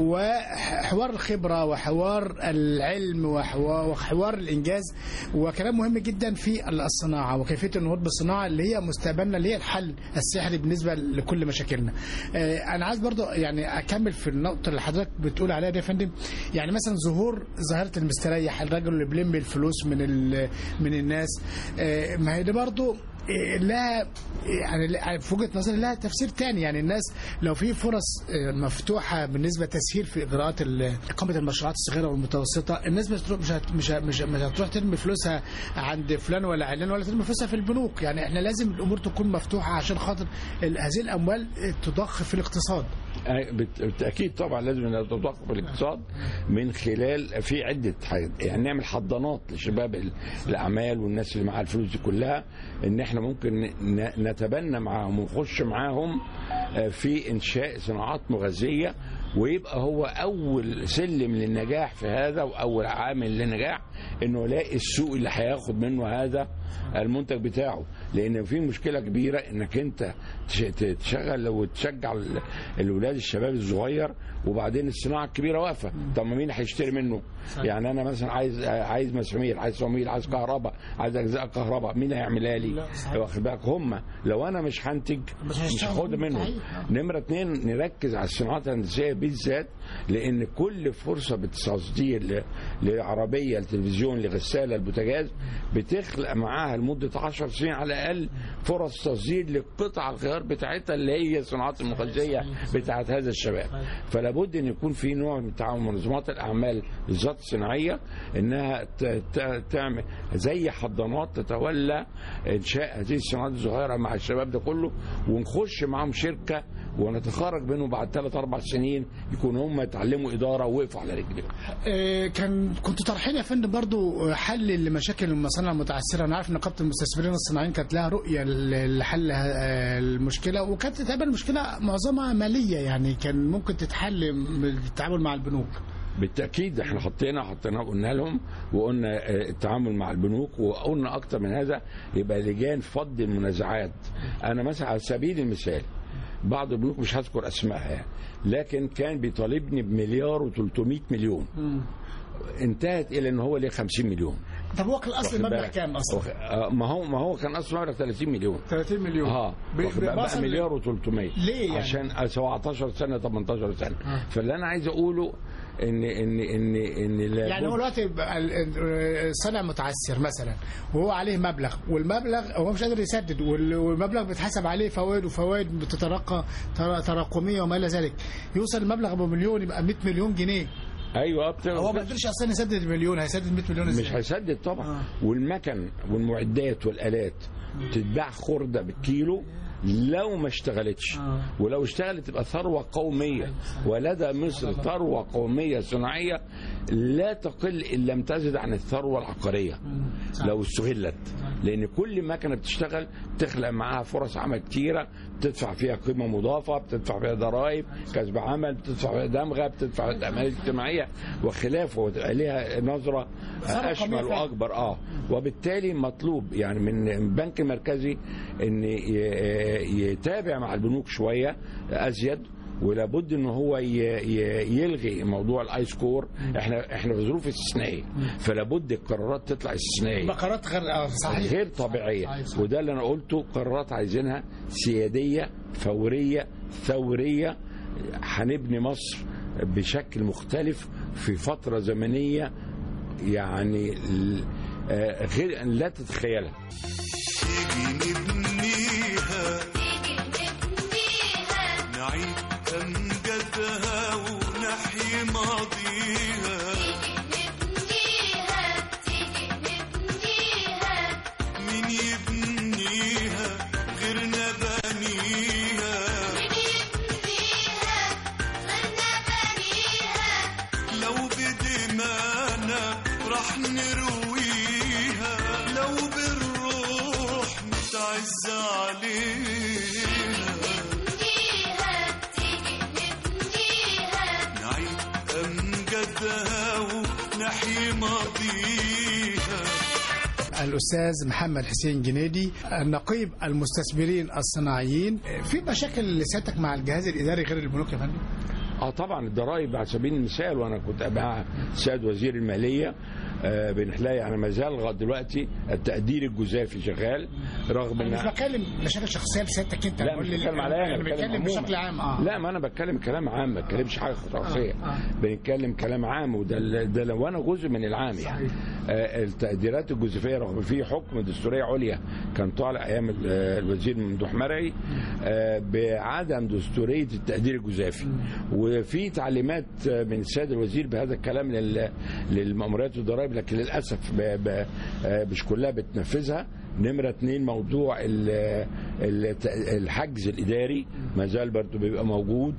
وحوار الخبره وحوار العلم وحوار, وحوار الانجاز وكلام مهم جدا في الصناعه وكيفيه النهوض بالصناعه اللي هي مستقبلنا اللي هي الحل السحري بالنسبه لكل مشاكلنا. آه، انا عايز برضو يعني اكمل في النقطه اللي حضرتك بتقول عليها دي يا فندم يعني مثلا ظهور ظاهره المستريح الرجل اللي بيلم الفلوس من ال- من الناس آه، ما هي دي برضو آه، لها يعني لا- في وجهه نظري لها تفسير تاني يعني الناس لو في فرص آه، مفتوحه بالنسبه تسهيل في اجراءات ال- اقامه المشروعات الصغيره والمتوسطه الناس مش هتروح- مش هت- مش هت- مش مش هتروح ترمي فلوسها عند فلان ولا علان ولا ترمي فلوسها في البنوك يعني احنا لازم الامور تكون مفتوحه عشان خاطر ال- هذه الاموال تضخ في الاقتصاد أي- بت- بالتاكيد طبعا لازم انها تضخ في الاقتصاد من خلال في عده حاجات يعني نعمل حضانات لشباب ال- الاعمال والناس اللي معاها الفلوس دي كلها ان احنا ممكن ن- نتبنى معاهم ونخش معاهم آه، في انشاء صناعات مغذيه ويبقى هو اول سلم للنجاح في هذا واول عامل للنجاح انه يلاقي السوق اللي هياخد منه هذا المنتج بتاعه لان في مشكله كبيره انك انت تش- تشغل وتشجع ال- الولاد الشباب الصغير وبعدين الصناعه الكبيره واقفه طب ما مين هيشتري منه يعني انا مثلا عايز عايز مسامير عايز صواميل عايز كهرباء عايز اجزاء كهرباء مين هيعملها لي واخد بالك هم لو انا مش هنتج مش هاخد منهم نمره اتنين نركز على الصناعات الهندسيه بالذات لان كل فرصه بتصدير ل- لعربيه لتلفزيون لغساله البوتاجاز بتخلق معاها لمده 10 سنين على الاقل فرص تصدير للقطع الغيار بتاعتها اللي هي الصناعات المغذيه بتاعت هذا الشباب فلا بد ان يكون في نوع من تعاون منظمات الاعمال بالذات الصناعيه انها ت- ت- تعمل زي حضانات تتولى انشاء هذه الصناعات الصغيره مع الشباب ده كله ونخش معاهم شركه ونتخرج منهم بعد ثلاث اربع سنين يكونوا هم اتعلموا اداره ووقفوا على رجليهم آه، كان كنتوا طرحين يا فندم برضو حل لمشاكل المصانع المتعثره انا عارف ان نقابه المستثمرين الصناعيين كانت لها رؤيه ل- لحل آه، المشكله وكانت تقريبا المشكله معظمها ماليه يعني كان ممكن تتحل بالتعامل مع البنوك بالتاكيد احنا حطينا حطينا قلنا لهم وقلنا آه، التعامل مع البنوك وقلنا اكتر من هذا يبقى لجان فض المنازعات انا مثلا على سبيل المثال بعض البنوك مش هذكر اسمائها يعني لكن كان بيطالبني بمليار و300 مليون انتهت الى ان هو ليه 50 مليون طب هو كان اصل واخد المبلغ بالك؟ كام اصلا؟ واخد- آه، ما هو ما هو كان اصل مبلغ 30 مليون 30 مليون اه ب- واخد بالك؟ بقى بوصل- مليار و300 ليه يعني؟ عشان 17 سنه 18 سنه آه. فاللي انا عايز اقوله ان ان ان ان لا يعني هو دلوقتي بقى ال- ال- الصانع متعثر مثلا وهو عليه مبلغ والمبلغ هو مش قادر يسدد وال- والمبلغ بيتحسب عليه فوائد وفوائد بتترقى تر- تراكميه وما الى ذلك يوصل المبلغ بمليون يبقى 100 مليون جنيه ايوه بت- هو ما قدرش اصلا يسدد المليون هيسدد 100 مليون ازاي؟ مش هيسدد طبعا آه. والمكن والمعدات والالات تتباع خرده بالكيلو لو ما اشتغلتش آه. ولو اشتغلت تبقى ثروه قوميه ولدى مصر ثروه قوميه صناعيه لا تقل ان لم تزد عن الثروه العقاريه لو استغلت لان كل مكنه بتشتغل بتخلق معاها فرص عمل كتيره بتدفع فيها قيمه مضافه بتدفع فيها ضرائب كسب عمل بتدفع فيها دمغه بتدفع فيها اعمال اجتماعيه وخلافه وتبقى ليها نظره ثروة اشمل قومية فعلا. واكبر اه وبالتالي مطلوب يعني من البنك المركزي ان ي- يتابع مع البنوك شويه ازيد ولابد ان هو ي- ي- يلغي موضوع الاي سكور احنا احنا في ظروف استثنائيه فلابد القرارات تطلع استثنائيه بقرات غير آه، صحيح غير طبيعيه صحيح، صحيح. وده اللي انا قلته قرارات عايزينها سياديه فوريه ثوريه هنبني مصر بشكل مختلف في فتره زمنيه يعني ل- آه، غير لا تتخيلها تيجي نبنيها نعيد أمجادها ونحيي ماضيها مين يبنيها غيرنا بنيها ونحيي ماضيها الاستاذ محمد حسين جنيدي نقيب المستثمرين الصناعيين في مشاكل لسيادتك مع الجهاز الاداري غير البنوك يا فندم اه طبعا الضرائب على سبيل المثال وانا كنت مع السيد وزير الماليه آه بنحلاقي يعني ما زال لغايه دلوقتي التقدير الجزافي شغال رغم انا مش ان بتكلم مشاكل شخصيه لسيادتك انت لا بقول مش لي- بتكلم عليا انا بتكلم عموماً. بشكل عام اه لا ما انا بتكلم كلام عام ما بتكلمش حاجه شخصيه آه، آه. بنتكلم كلام عام وده ال- ده لو انا جزء من العام يعني آه التقديرات الجزافيه رغم في حكم دستوريه عليا كان طالع ايام ال- آه، الوزير ممدوح مرعي آه بعدم دستوريه التقدير الجزافي وفي تعليمات آه، من السيد الوزير بهذا الكلام لل- للمأموريات والضرائب لكن للاسف ب- ب- آه، مش كلها بتنفذها نمرة اتنين موضوع ال- ال- الحجز الإداري ما زال برضه بيبقى موجود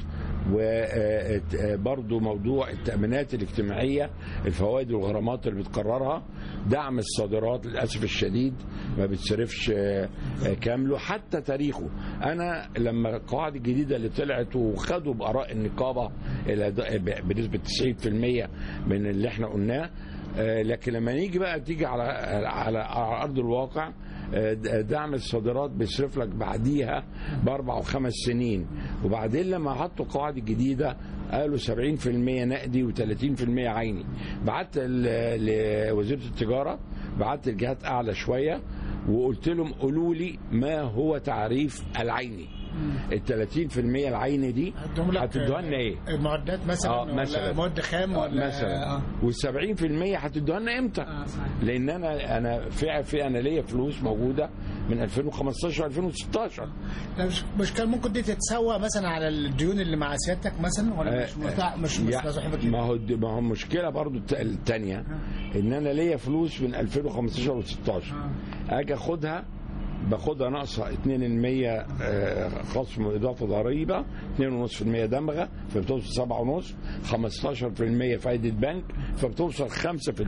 وبرضه موضوع التأمينات الاجتماعية الفوائد والغرامات اللي بتقررها دعم الصادرات للأسف الشديد ما بتصرفش آه، آه، كامله حتى تاريخه أنا لما القواعد الجديدة اللي طلعت وخدوا بآراء النقابة إلى د- بنسبة 90% من اللي احنا قلناه آه، لكن لما نيجي بقى تيجي على على, على ارض الواقع آه، د- دعم الصادرات بيصرف لك بعديها باربع وخمس سنين وبعدين لما حطوا القواعد الجديده قالوا 70% نقدي و30% عيني بعت ل- لوزيره التجاره بعت الجهات اعلى شويه وقلت لهم قولوا لي ما هو تعريف العيني ال 30% العيني دي هدهم لك هتدوها لنا ايه؟ المعدات مثلا آه، ولا مثلاً. مواد خام ولا مثلا آه. وال70% هتدوها لنا امتى؟ آه، صحيح. لان انا انا في في انا ليا فلوس موجوده من 2015 و2016 لا، مش مش كان ممكن دي تتسوى مثلا على الديون اللي مع سيادتك مثلا ولا مش متاع مش مش يعني مسموح بك ما هو ما هو المشكله برضو الت- التانية ان انا ليا فلوس من 2015 و16 اجي اخدها باخدها ناقصه 2% آه، خصم اضافه ضريبه 2.5% دمغه فبتوصل 7.5 15% فايده بنك فبتوصل 5%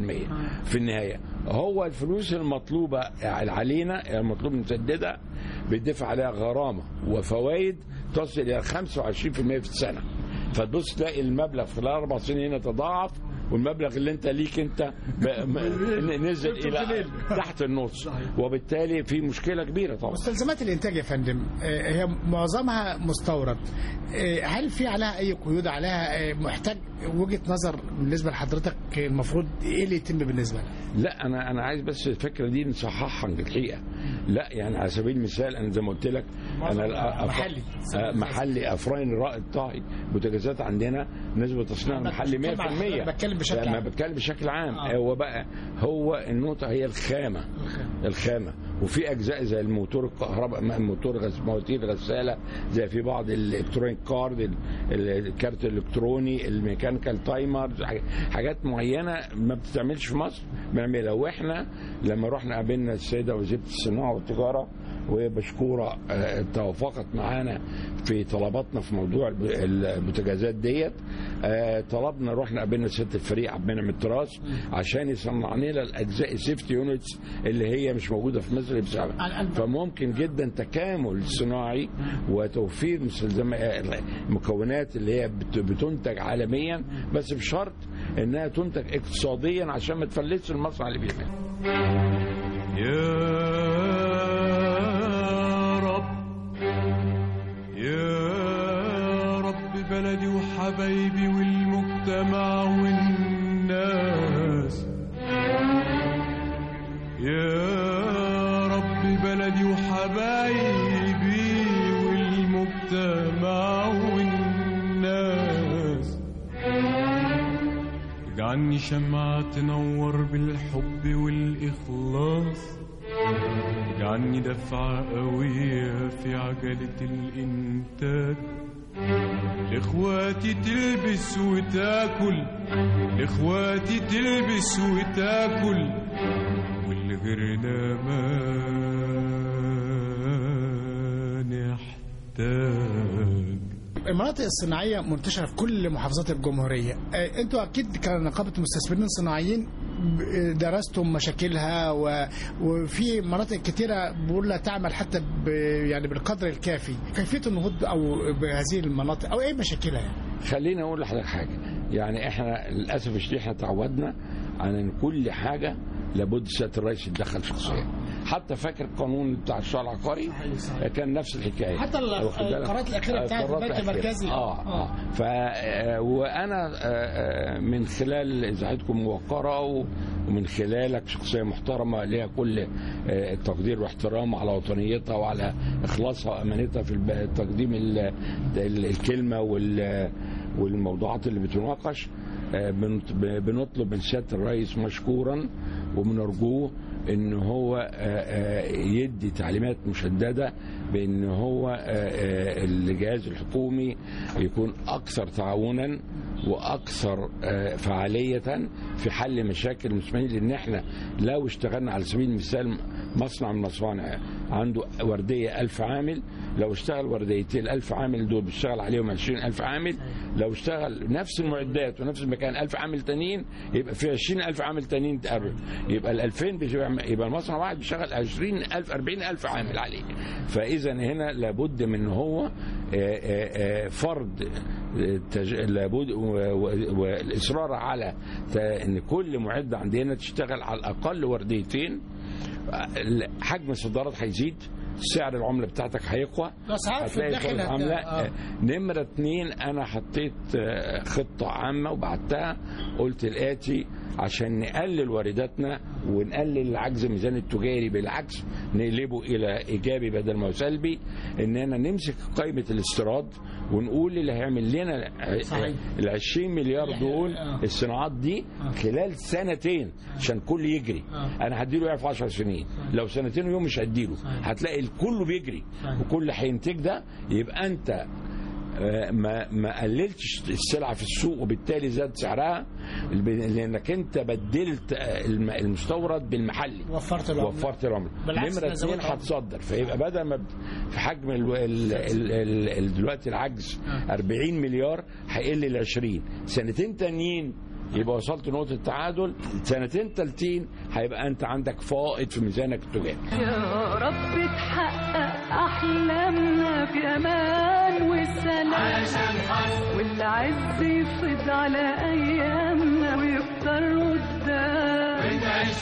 في النهايه هو الفلوس المطلوبه علينا المطلوب نسددها بيدفع عليها غرامه وفوائد تصل الى 25% في السنه فتبص تلاقي المبلغ في الاربع سنين يتضاعف والمبلغ اللي انت ليك انت ب- م- نزل الى تحت النص وبالتالي في مشكله كبيره طبعا مستلزمات الانتاج يا فندم آه، هي معظمها مستورد آه، هل في عليها اي قيود عليها آه، محتاج وجهه نظر بالنسبه لحضرتك المفروض ايه اللي يتم بالنسبه لها لا انا انا عايز بس الفكره دي نصححها الحقيقه لا يعني على سبيل المثال انا زي ما قلت لك انا الأ- محلي. آه، محلي افران الرائد طاهي بوتاجازات عندنا نسبه تصنيع أنا محلي 100% بتكلم عن- بتكلم بشكل لا، ما عام. بتكلم بشكل عام آه. هو بقى هو النقطه هي الخامه الخامه وفي اجزاء زي الموتور الكهرباء موتور غس مواتير غساله زي في بعض الالكترونيك كارد ال- ال- الكارت الالكتروني الميكانيكال تايمر حاجات معينه ما بتتعملش في مصر بنعملها واحنا لما رحنا قابلنا السيده وزيره الصناعه والتجاره وهي مشكوره آه، توافقت معانا في طلباتنا في موضوع الب- البوتاجازات ديت آه، طلبنا رحنا قابلنا سياده الفريق عبد المنعم التراس عشان يصنع لنا الاجزاء السيفتي يونتس اللي هي مش موجوده في مصر بسبب فممكن جدا تكامل صناعي وتوفير مستلزم المكونات اللي هي بت- بتنتج عالميا بس بشرط انها تنتج اقتصاديا عشان ما تفلتش المصنع اللي بيعملها يا رب يا رب بلدي وحبايبي والمجتمع والناس يا رب بلدي وحبايبي والمجتمع والناس اجعلني شمعة تنور بالحب والإخلاص اجعلني دفعة قوية في عجلة الإنتاج لإخواتي تلبس وتاكل لإخواتي تلبس وتاكل والغيرنا ما نحتاج المناطق الصناعيه منتشره في كل محافظات الجمهوريه آه، انتوا اكيد كنقابه مستثمرين صناعيين ب- درستم مشاكلها و... وفي مناطق كتيره بقول لا تعمل حتى ب... يعني بالقدر الكافي كيفيه النهوض او بهذه المناطق او ايه مشاكلها يعني خليني اقول لحضرتك حاجه يعني احنا للاسف الشديد احنا تعودنا عن ان كل حاجه لابد سياده الرئيس يتدخل شخصيا حتى فاكر القانون بتاع الشارع العقاري صحيح، صحيح. كان نفس الحكايه حتى ال- واخد بالك؟ القرارات الأخيرة بتاعت القرارات البنك الأخيرة. المركزي. اه آه. اه ف آه، وانا آه، آه، من خلال اذاعتكم موقره و- ومن خلالك شخصيه محترمه ليها كل آه، التقدير واحترام على وطنيتها وعلى اخلاصها وامانتها في الب- تقديم ال- ال- الكلمه وال- والموضوعات اللي بتناقش آه، بنط- بنطلب من سياده الرئيس مشكورا وبنرجوه ان هو آه، آه، يدي تعليمات مشدده بان هو آه، آه، الجهاز الحكومي يكون اكثر تعاونا واكثر آه، فعاليه في حل مشاكل المسلمين لان احنا لو اشتغلنا على سبيل المثال مصنع من المصانع عنده ورديه ألف عامل لو اشتغل ورديتين الألف عامل دول بيشتغل عليهم عشرين ألف عامل لو اشتغل نفس المعدات ونفس المكان ألف عامل تانيين يبقى في عشرين ألف عامل تانيين تقرب يبقى الألفين بيشتغل- يبقى المصنع واحد بيشتغل عشرين ألف أربعين ألف عامل عليه فإذا هنا لابد من هو آه، آه، آه، فرض آه، تج- لابد و- و- والإصرار على ت- إن كل معدة عندنا تشتغل على الأقل ورديتين حجم الصدارات هيزيد سعر العمله بتاعتك هيقوى الأسعار في هتلاقي الداخل فرص هت- عامله آه. آه. نمره اتنين انا حطيت آه، خطه عامه وبعتها قلت الاتي عشان نقلل وارداتنا ونقلل العجز الميزاني التجاري بالعكس نقلبه الى ايجابي بدل ما هو سلبي اننا نمسك قائمه الاستيراد ونقول اللي هيعمل لنا صحيح. ال 20 مليار دول آه. الصناعات دي خلال سنتين عشان كل يجري آه. انا هديله ايه في 10 سنين لو سنتين ويوم مش هديله صحيح. هتلاقي الكل بيجري صحيح. وكل هينتج ده يبقى انت آه، ما ما قللتش السلعه في السوق وبالتالي زاد سعرها الب- لانك انت بدلت آه، الم- المستورد بالمحلي وفرت العملة. وفرت العمله بالعكس نمره ده زود اثنين عملة. هتصدر فيبقى بدل ما بت- في حجم ال ال ال ال ال دلوقتي العجز 40 مليار هيقل ل 20 سنتين تانيين يبقى وصلت نقطة التعادل سنتين تالتين هيبقى أنت عندك فائض في ميزانك التجاري يا رب تحقق أحلامنا بأمان وسلام والعز يفيض على أيامنا ويكتر قدام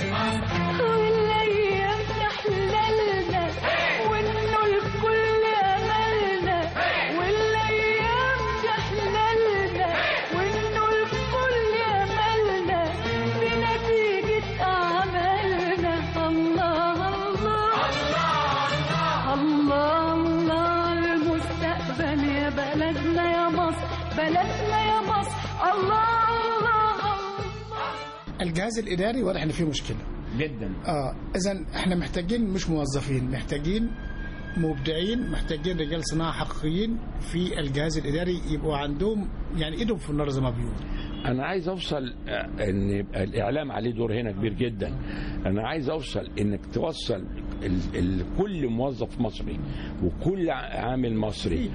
والأيام تحللنا وإنه الكل أملنا والأيام تحللنا وإنه الكل أملنا بنتيجة أعمالنا الله الله الله الله المستقبل يا بلدنا يا مصر بلدنا يا مصر الله الله الله الجهاز الإداري واضح إن فيه مشكلة جدا اه اذا احنا محتاجين مش موظفين محتاجين مبدعين محتاجين رجال صناعه حقيقيين في الجهاز الاداري يبقوا عندهم يعني ايدهم في النار زي ما بيقولوا انا عايز اوصل آه، ان يبقى الاعلام عليه دور هنا كبير جدا انا عايز اوصل انك توصل ال ال كل موظف مصري وكل ع- عامل مصري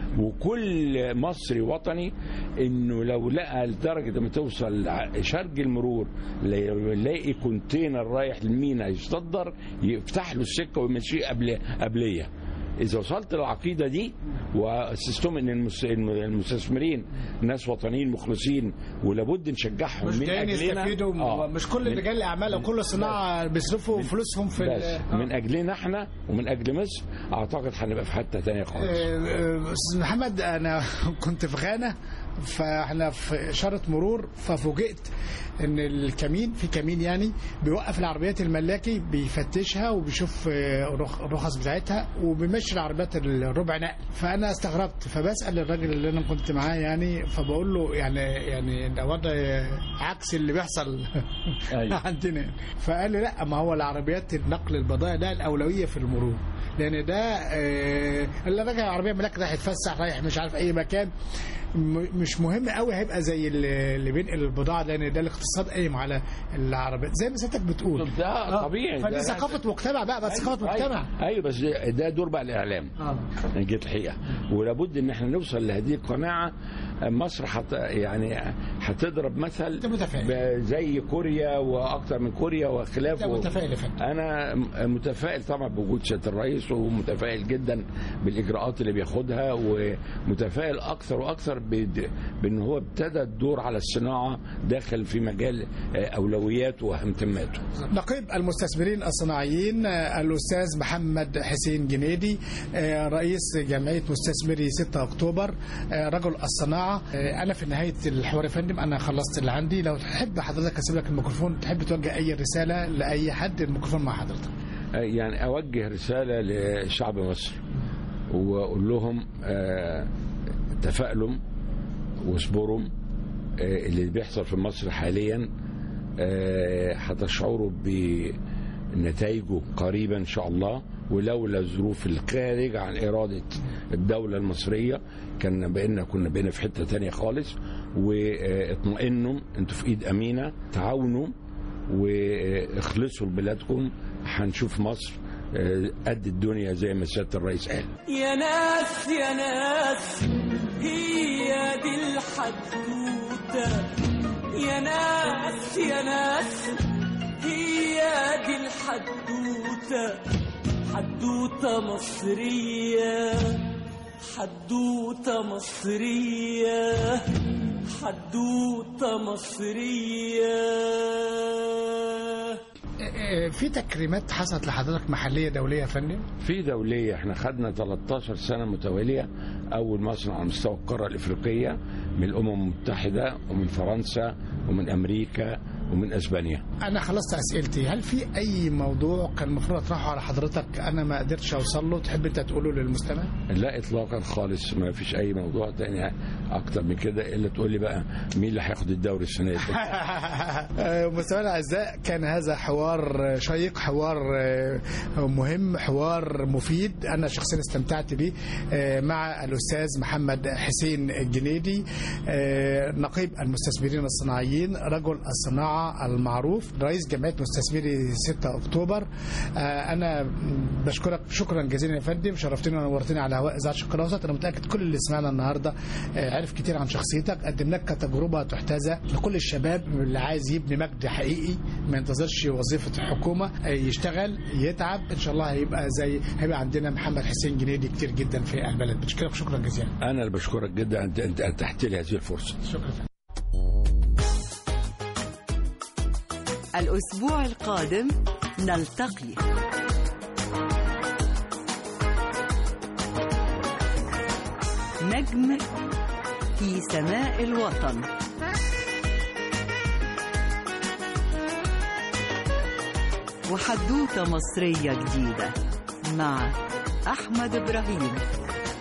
وكل مصري وطني انه لو لقى لدرجه لما توصل ع- شرج المرور لا- يلاقي كونتينر رايح المينا يصدر يفتح له السكه ويمشيه قبل قبليه اذا وصلت للعقيده دي واسستهم ان المس- المستثمرين ناس وطنيين مخلصين ولابد نشجعهم مش من جايين اجلنا يستفيدوا آه. مش كل من- رجال الاعمال او كل صناعه بيصرفوا فلوسهم في بس ال- من اجلنا احنا ومن اجل مصر اعتقد هنبقى في حته تانية خالص آه، آه، استاذ محمد انا كنت في غانا فاحنا في اشاره مرور ففوجئت ان الكمين في كمين يعني بيوقف العربيات الملاكي بيفتشها وبيشوف آه، رخ- الرخص بتاعتها وبيمشي العربيات الربع نقل فانا استغربت فبسال الراجل اللي انا كنت معاه يعني فبقول له يعني يعني ده وضع عكس اللي بيحصل أيوة. عندنا فقال لي لا ما هو العربيات النقل البضائع ده الاولويه في المرور لان ده آه، اللي راجع العربيه ملاك رايح يتفسح رايح مش عارف اي مكان م- مش مهم قوي هيبقى زي اللي اللي بينقل البضاعه لان ده الاقتصاد قايم على العربيات زي ما سيادتك بتقول ده آه، طبيعي فدي ده- ثقافه مجتمع بقى بس ثقافه مجتمع ايوه, أيوة بس ده- ده دور بقى الاعلام اه ان جيت الحقيقه ولابد ان احنا نوصل لهذه القناعه مصر حت يعني هتضرب مثل أنت متفائل. ب- زي كوريا واكثر من كوريا انت وخلافه متفائل يا فندم انا م- متفائل طبعا بوجود سياده الرئيس ومتفائل جدا بالاجراءات اللي بياخدها ومتفائل اكثر واكثر بد- بان هو ابتدى الدور على الصناعه داخل في مجال آه، اولوياته واهتماماته نقيب المستثمرين الصناعيين آه، الأستاذ محمد حسين جنيدي آه، رئيس جمعية مستثمري 6 أكتوبر آه، رجل الصناعة آه، أنا في نهاية الحوار يا فندم أنا خلصت اللي عندي لو تحب حضرتك أسيب لك الميكروفون تحب توجه أي رسالة لأي حد الميكروفون مع حضرتك آه، يعني اوجه رساله لشعب مصر واقول لهم آه، تفائلوا واصبروا آه، اللي بيحصل في مصر حاليا آه، هتشعروا بنتائجه قريبا ان شاء الله ولولا الظروف الخارجة عن إرادة الدولة المصرية كان بقينا كنا بقينا في حتة تانية خالص واطمئنوا انتوا في ايد امينة تعاونوا واخلصوا لبلادكم هنشوف مصر آه، قد الدنيا زي ما سيادة الرئيس قال يا ناس يا ناس هي دي الحدوتة يا ناس يا ناس هي دي الحدوتة حدوتة مصرية حدوتة مصرية حدوتة مصرية آه، في تكريمات حصلت لحضرتك محلية دولية يا فندم في دولية احنا خدنا 13 سنة متوالية أول مصنع على مستوى القارة الإفريقية من الأمم المتحدة ومن فرنسا ومن أمريكا ومن أسبانيا انا خلصت اسئلتي هل في اي موضوع كان المفروض اطرحه على حضرتك انا ما قدرتش اوصل له تحب انت تقوله للمستمع لا إطلاقا خالص ما فيش أي موضوع تاني أكتر من كده إلا تقول لي بقى مين اللي هياخد الدوري السنة دي آه، مستمعينا الاعزاء كان هذا حوار شيق حوار آه، مهم حوار مفيد انا شخصيا استمتعت به آه، مع الاستاذ محمد حسين الجنيدي آه، نقيب المستثمرين الصناعيين رجل الصناعه المعروف رئيس جمعيه مستثمري 6 اكتوبر آه، انا بشكرك شكرا جزيلا يا فندم شرفتني ونورتني على هواء اذاعه الشرق الاوسط انا متاكد كل اللي سمعنا النهارده آه، عرف كتير عن شخصيتك قدمناك كتجربه تحتذى لكل الشباب اللي عايز يبني مجد حقيقي ما ينتظرش وظيفه الحكومه آه، يشتغل يتعب ان شاء الله هيبقى زي هيبقى عندنا محمد حسين جنيدي كتير جدا في البلد بشكرك شكرا جزيلا أنا اللي بشكرك جدا أنت أنت أتحت لي هذه الفرصة شكرا فندم. الأسبوع القادم نلتقي نجم في سماء الوطن وحدوتة مصرية جديدة مع أحمد إبراهيم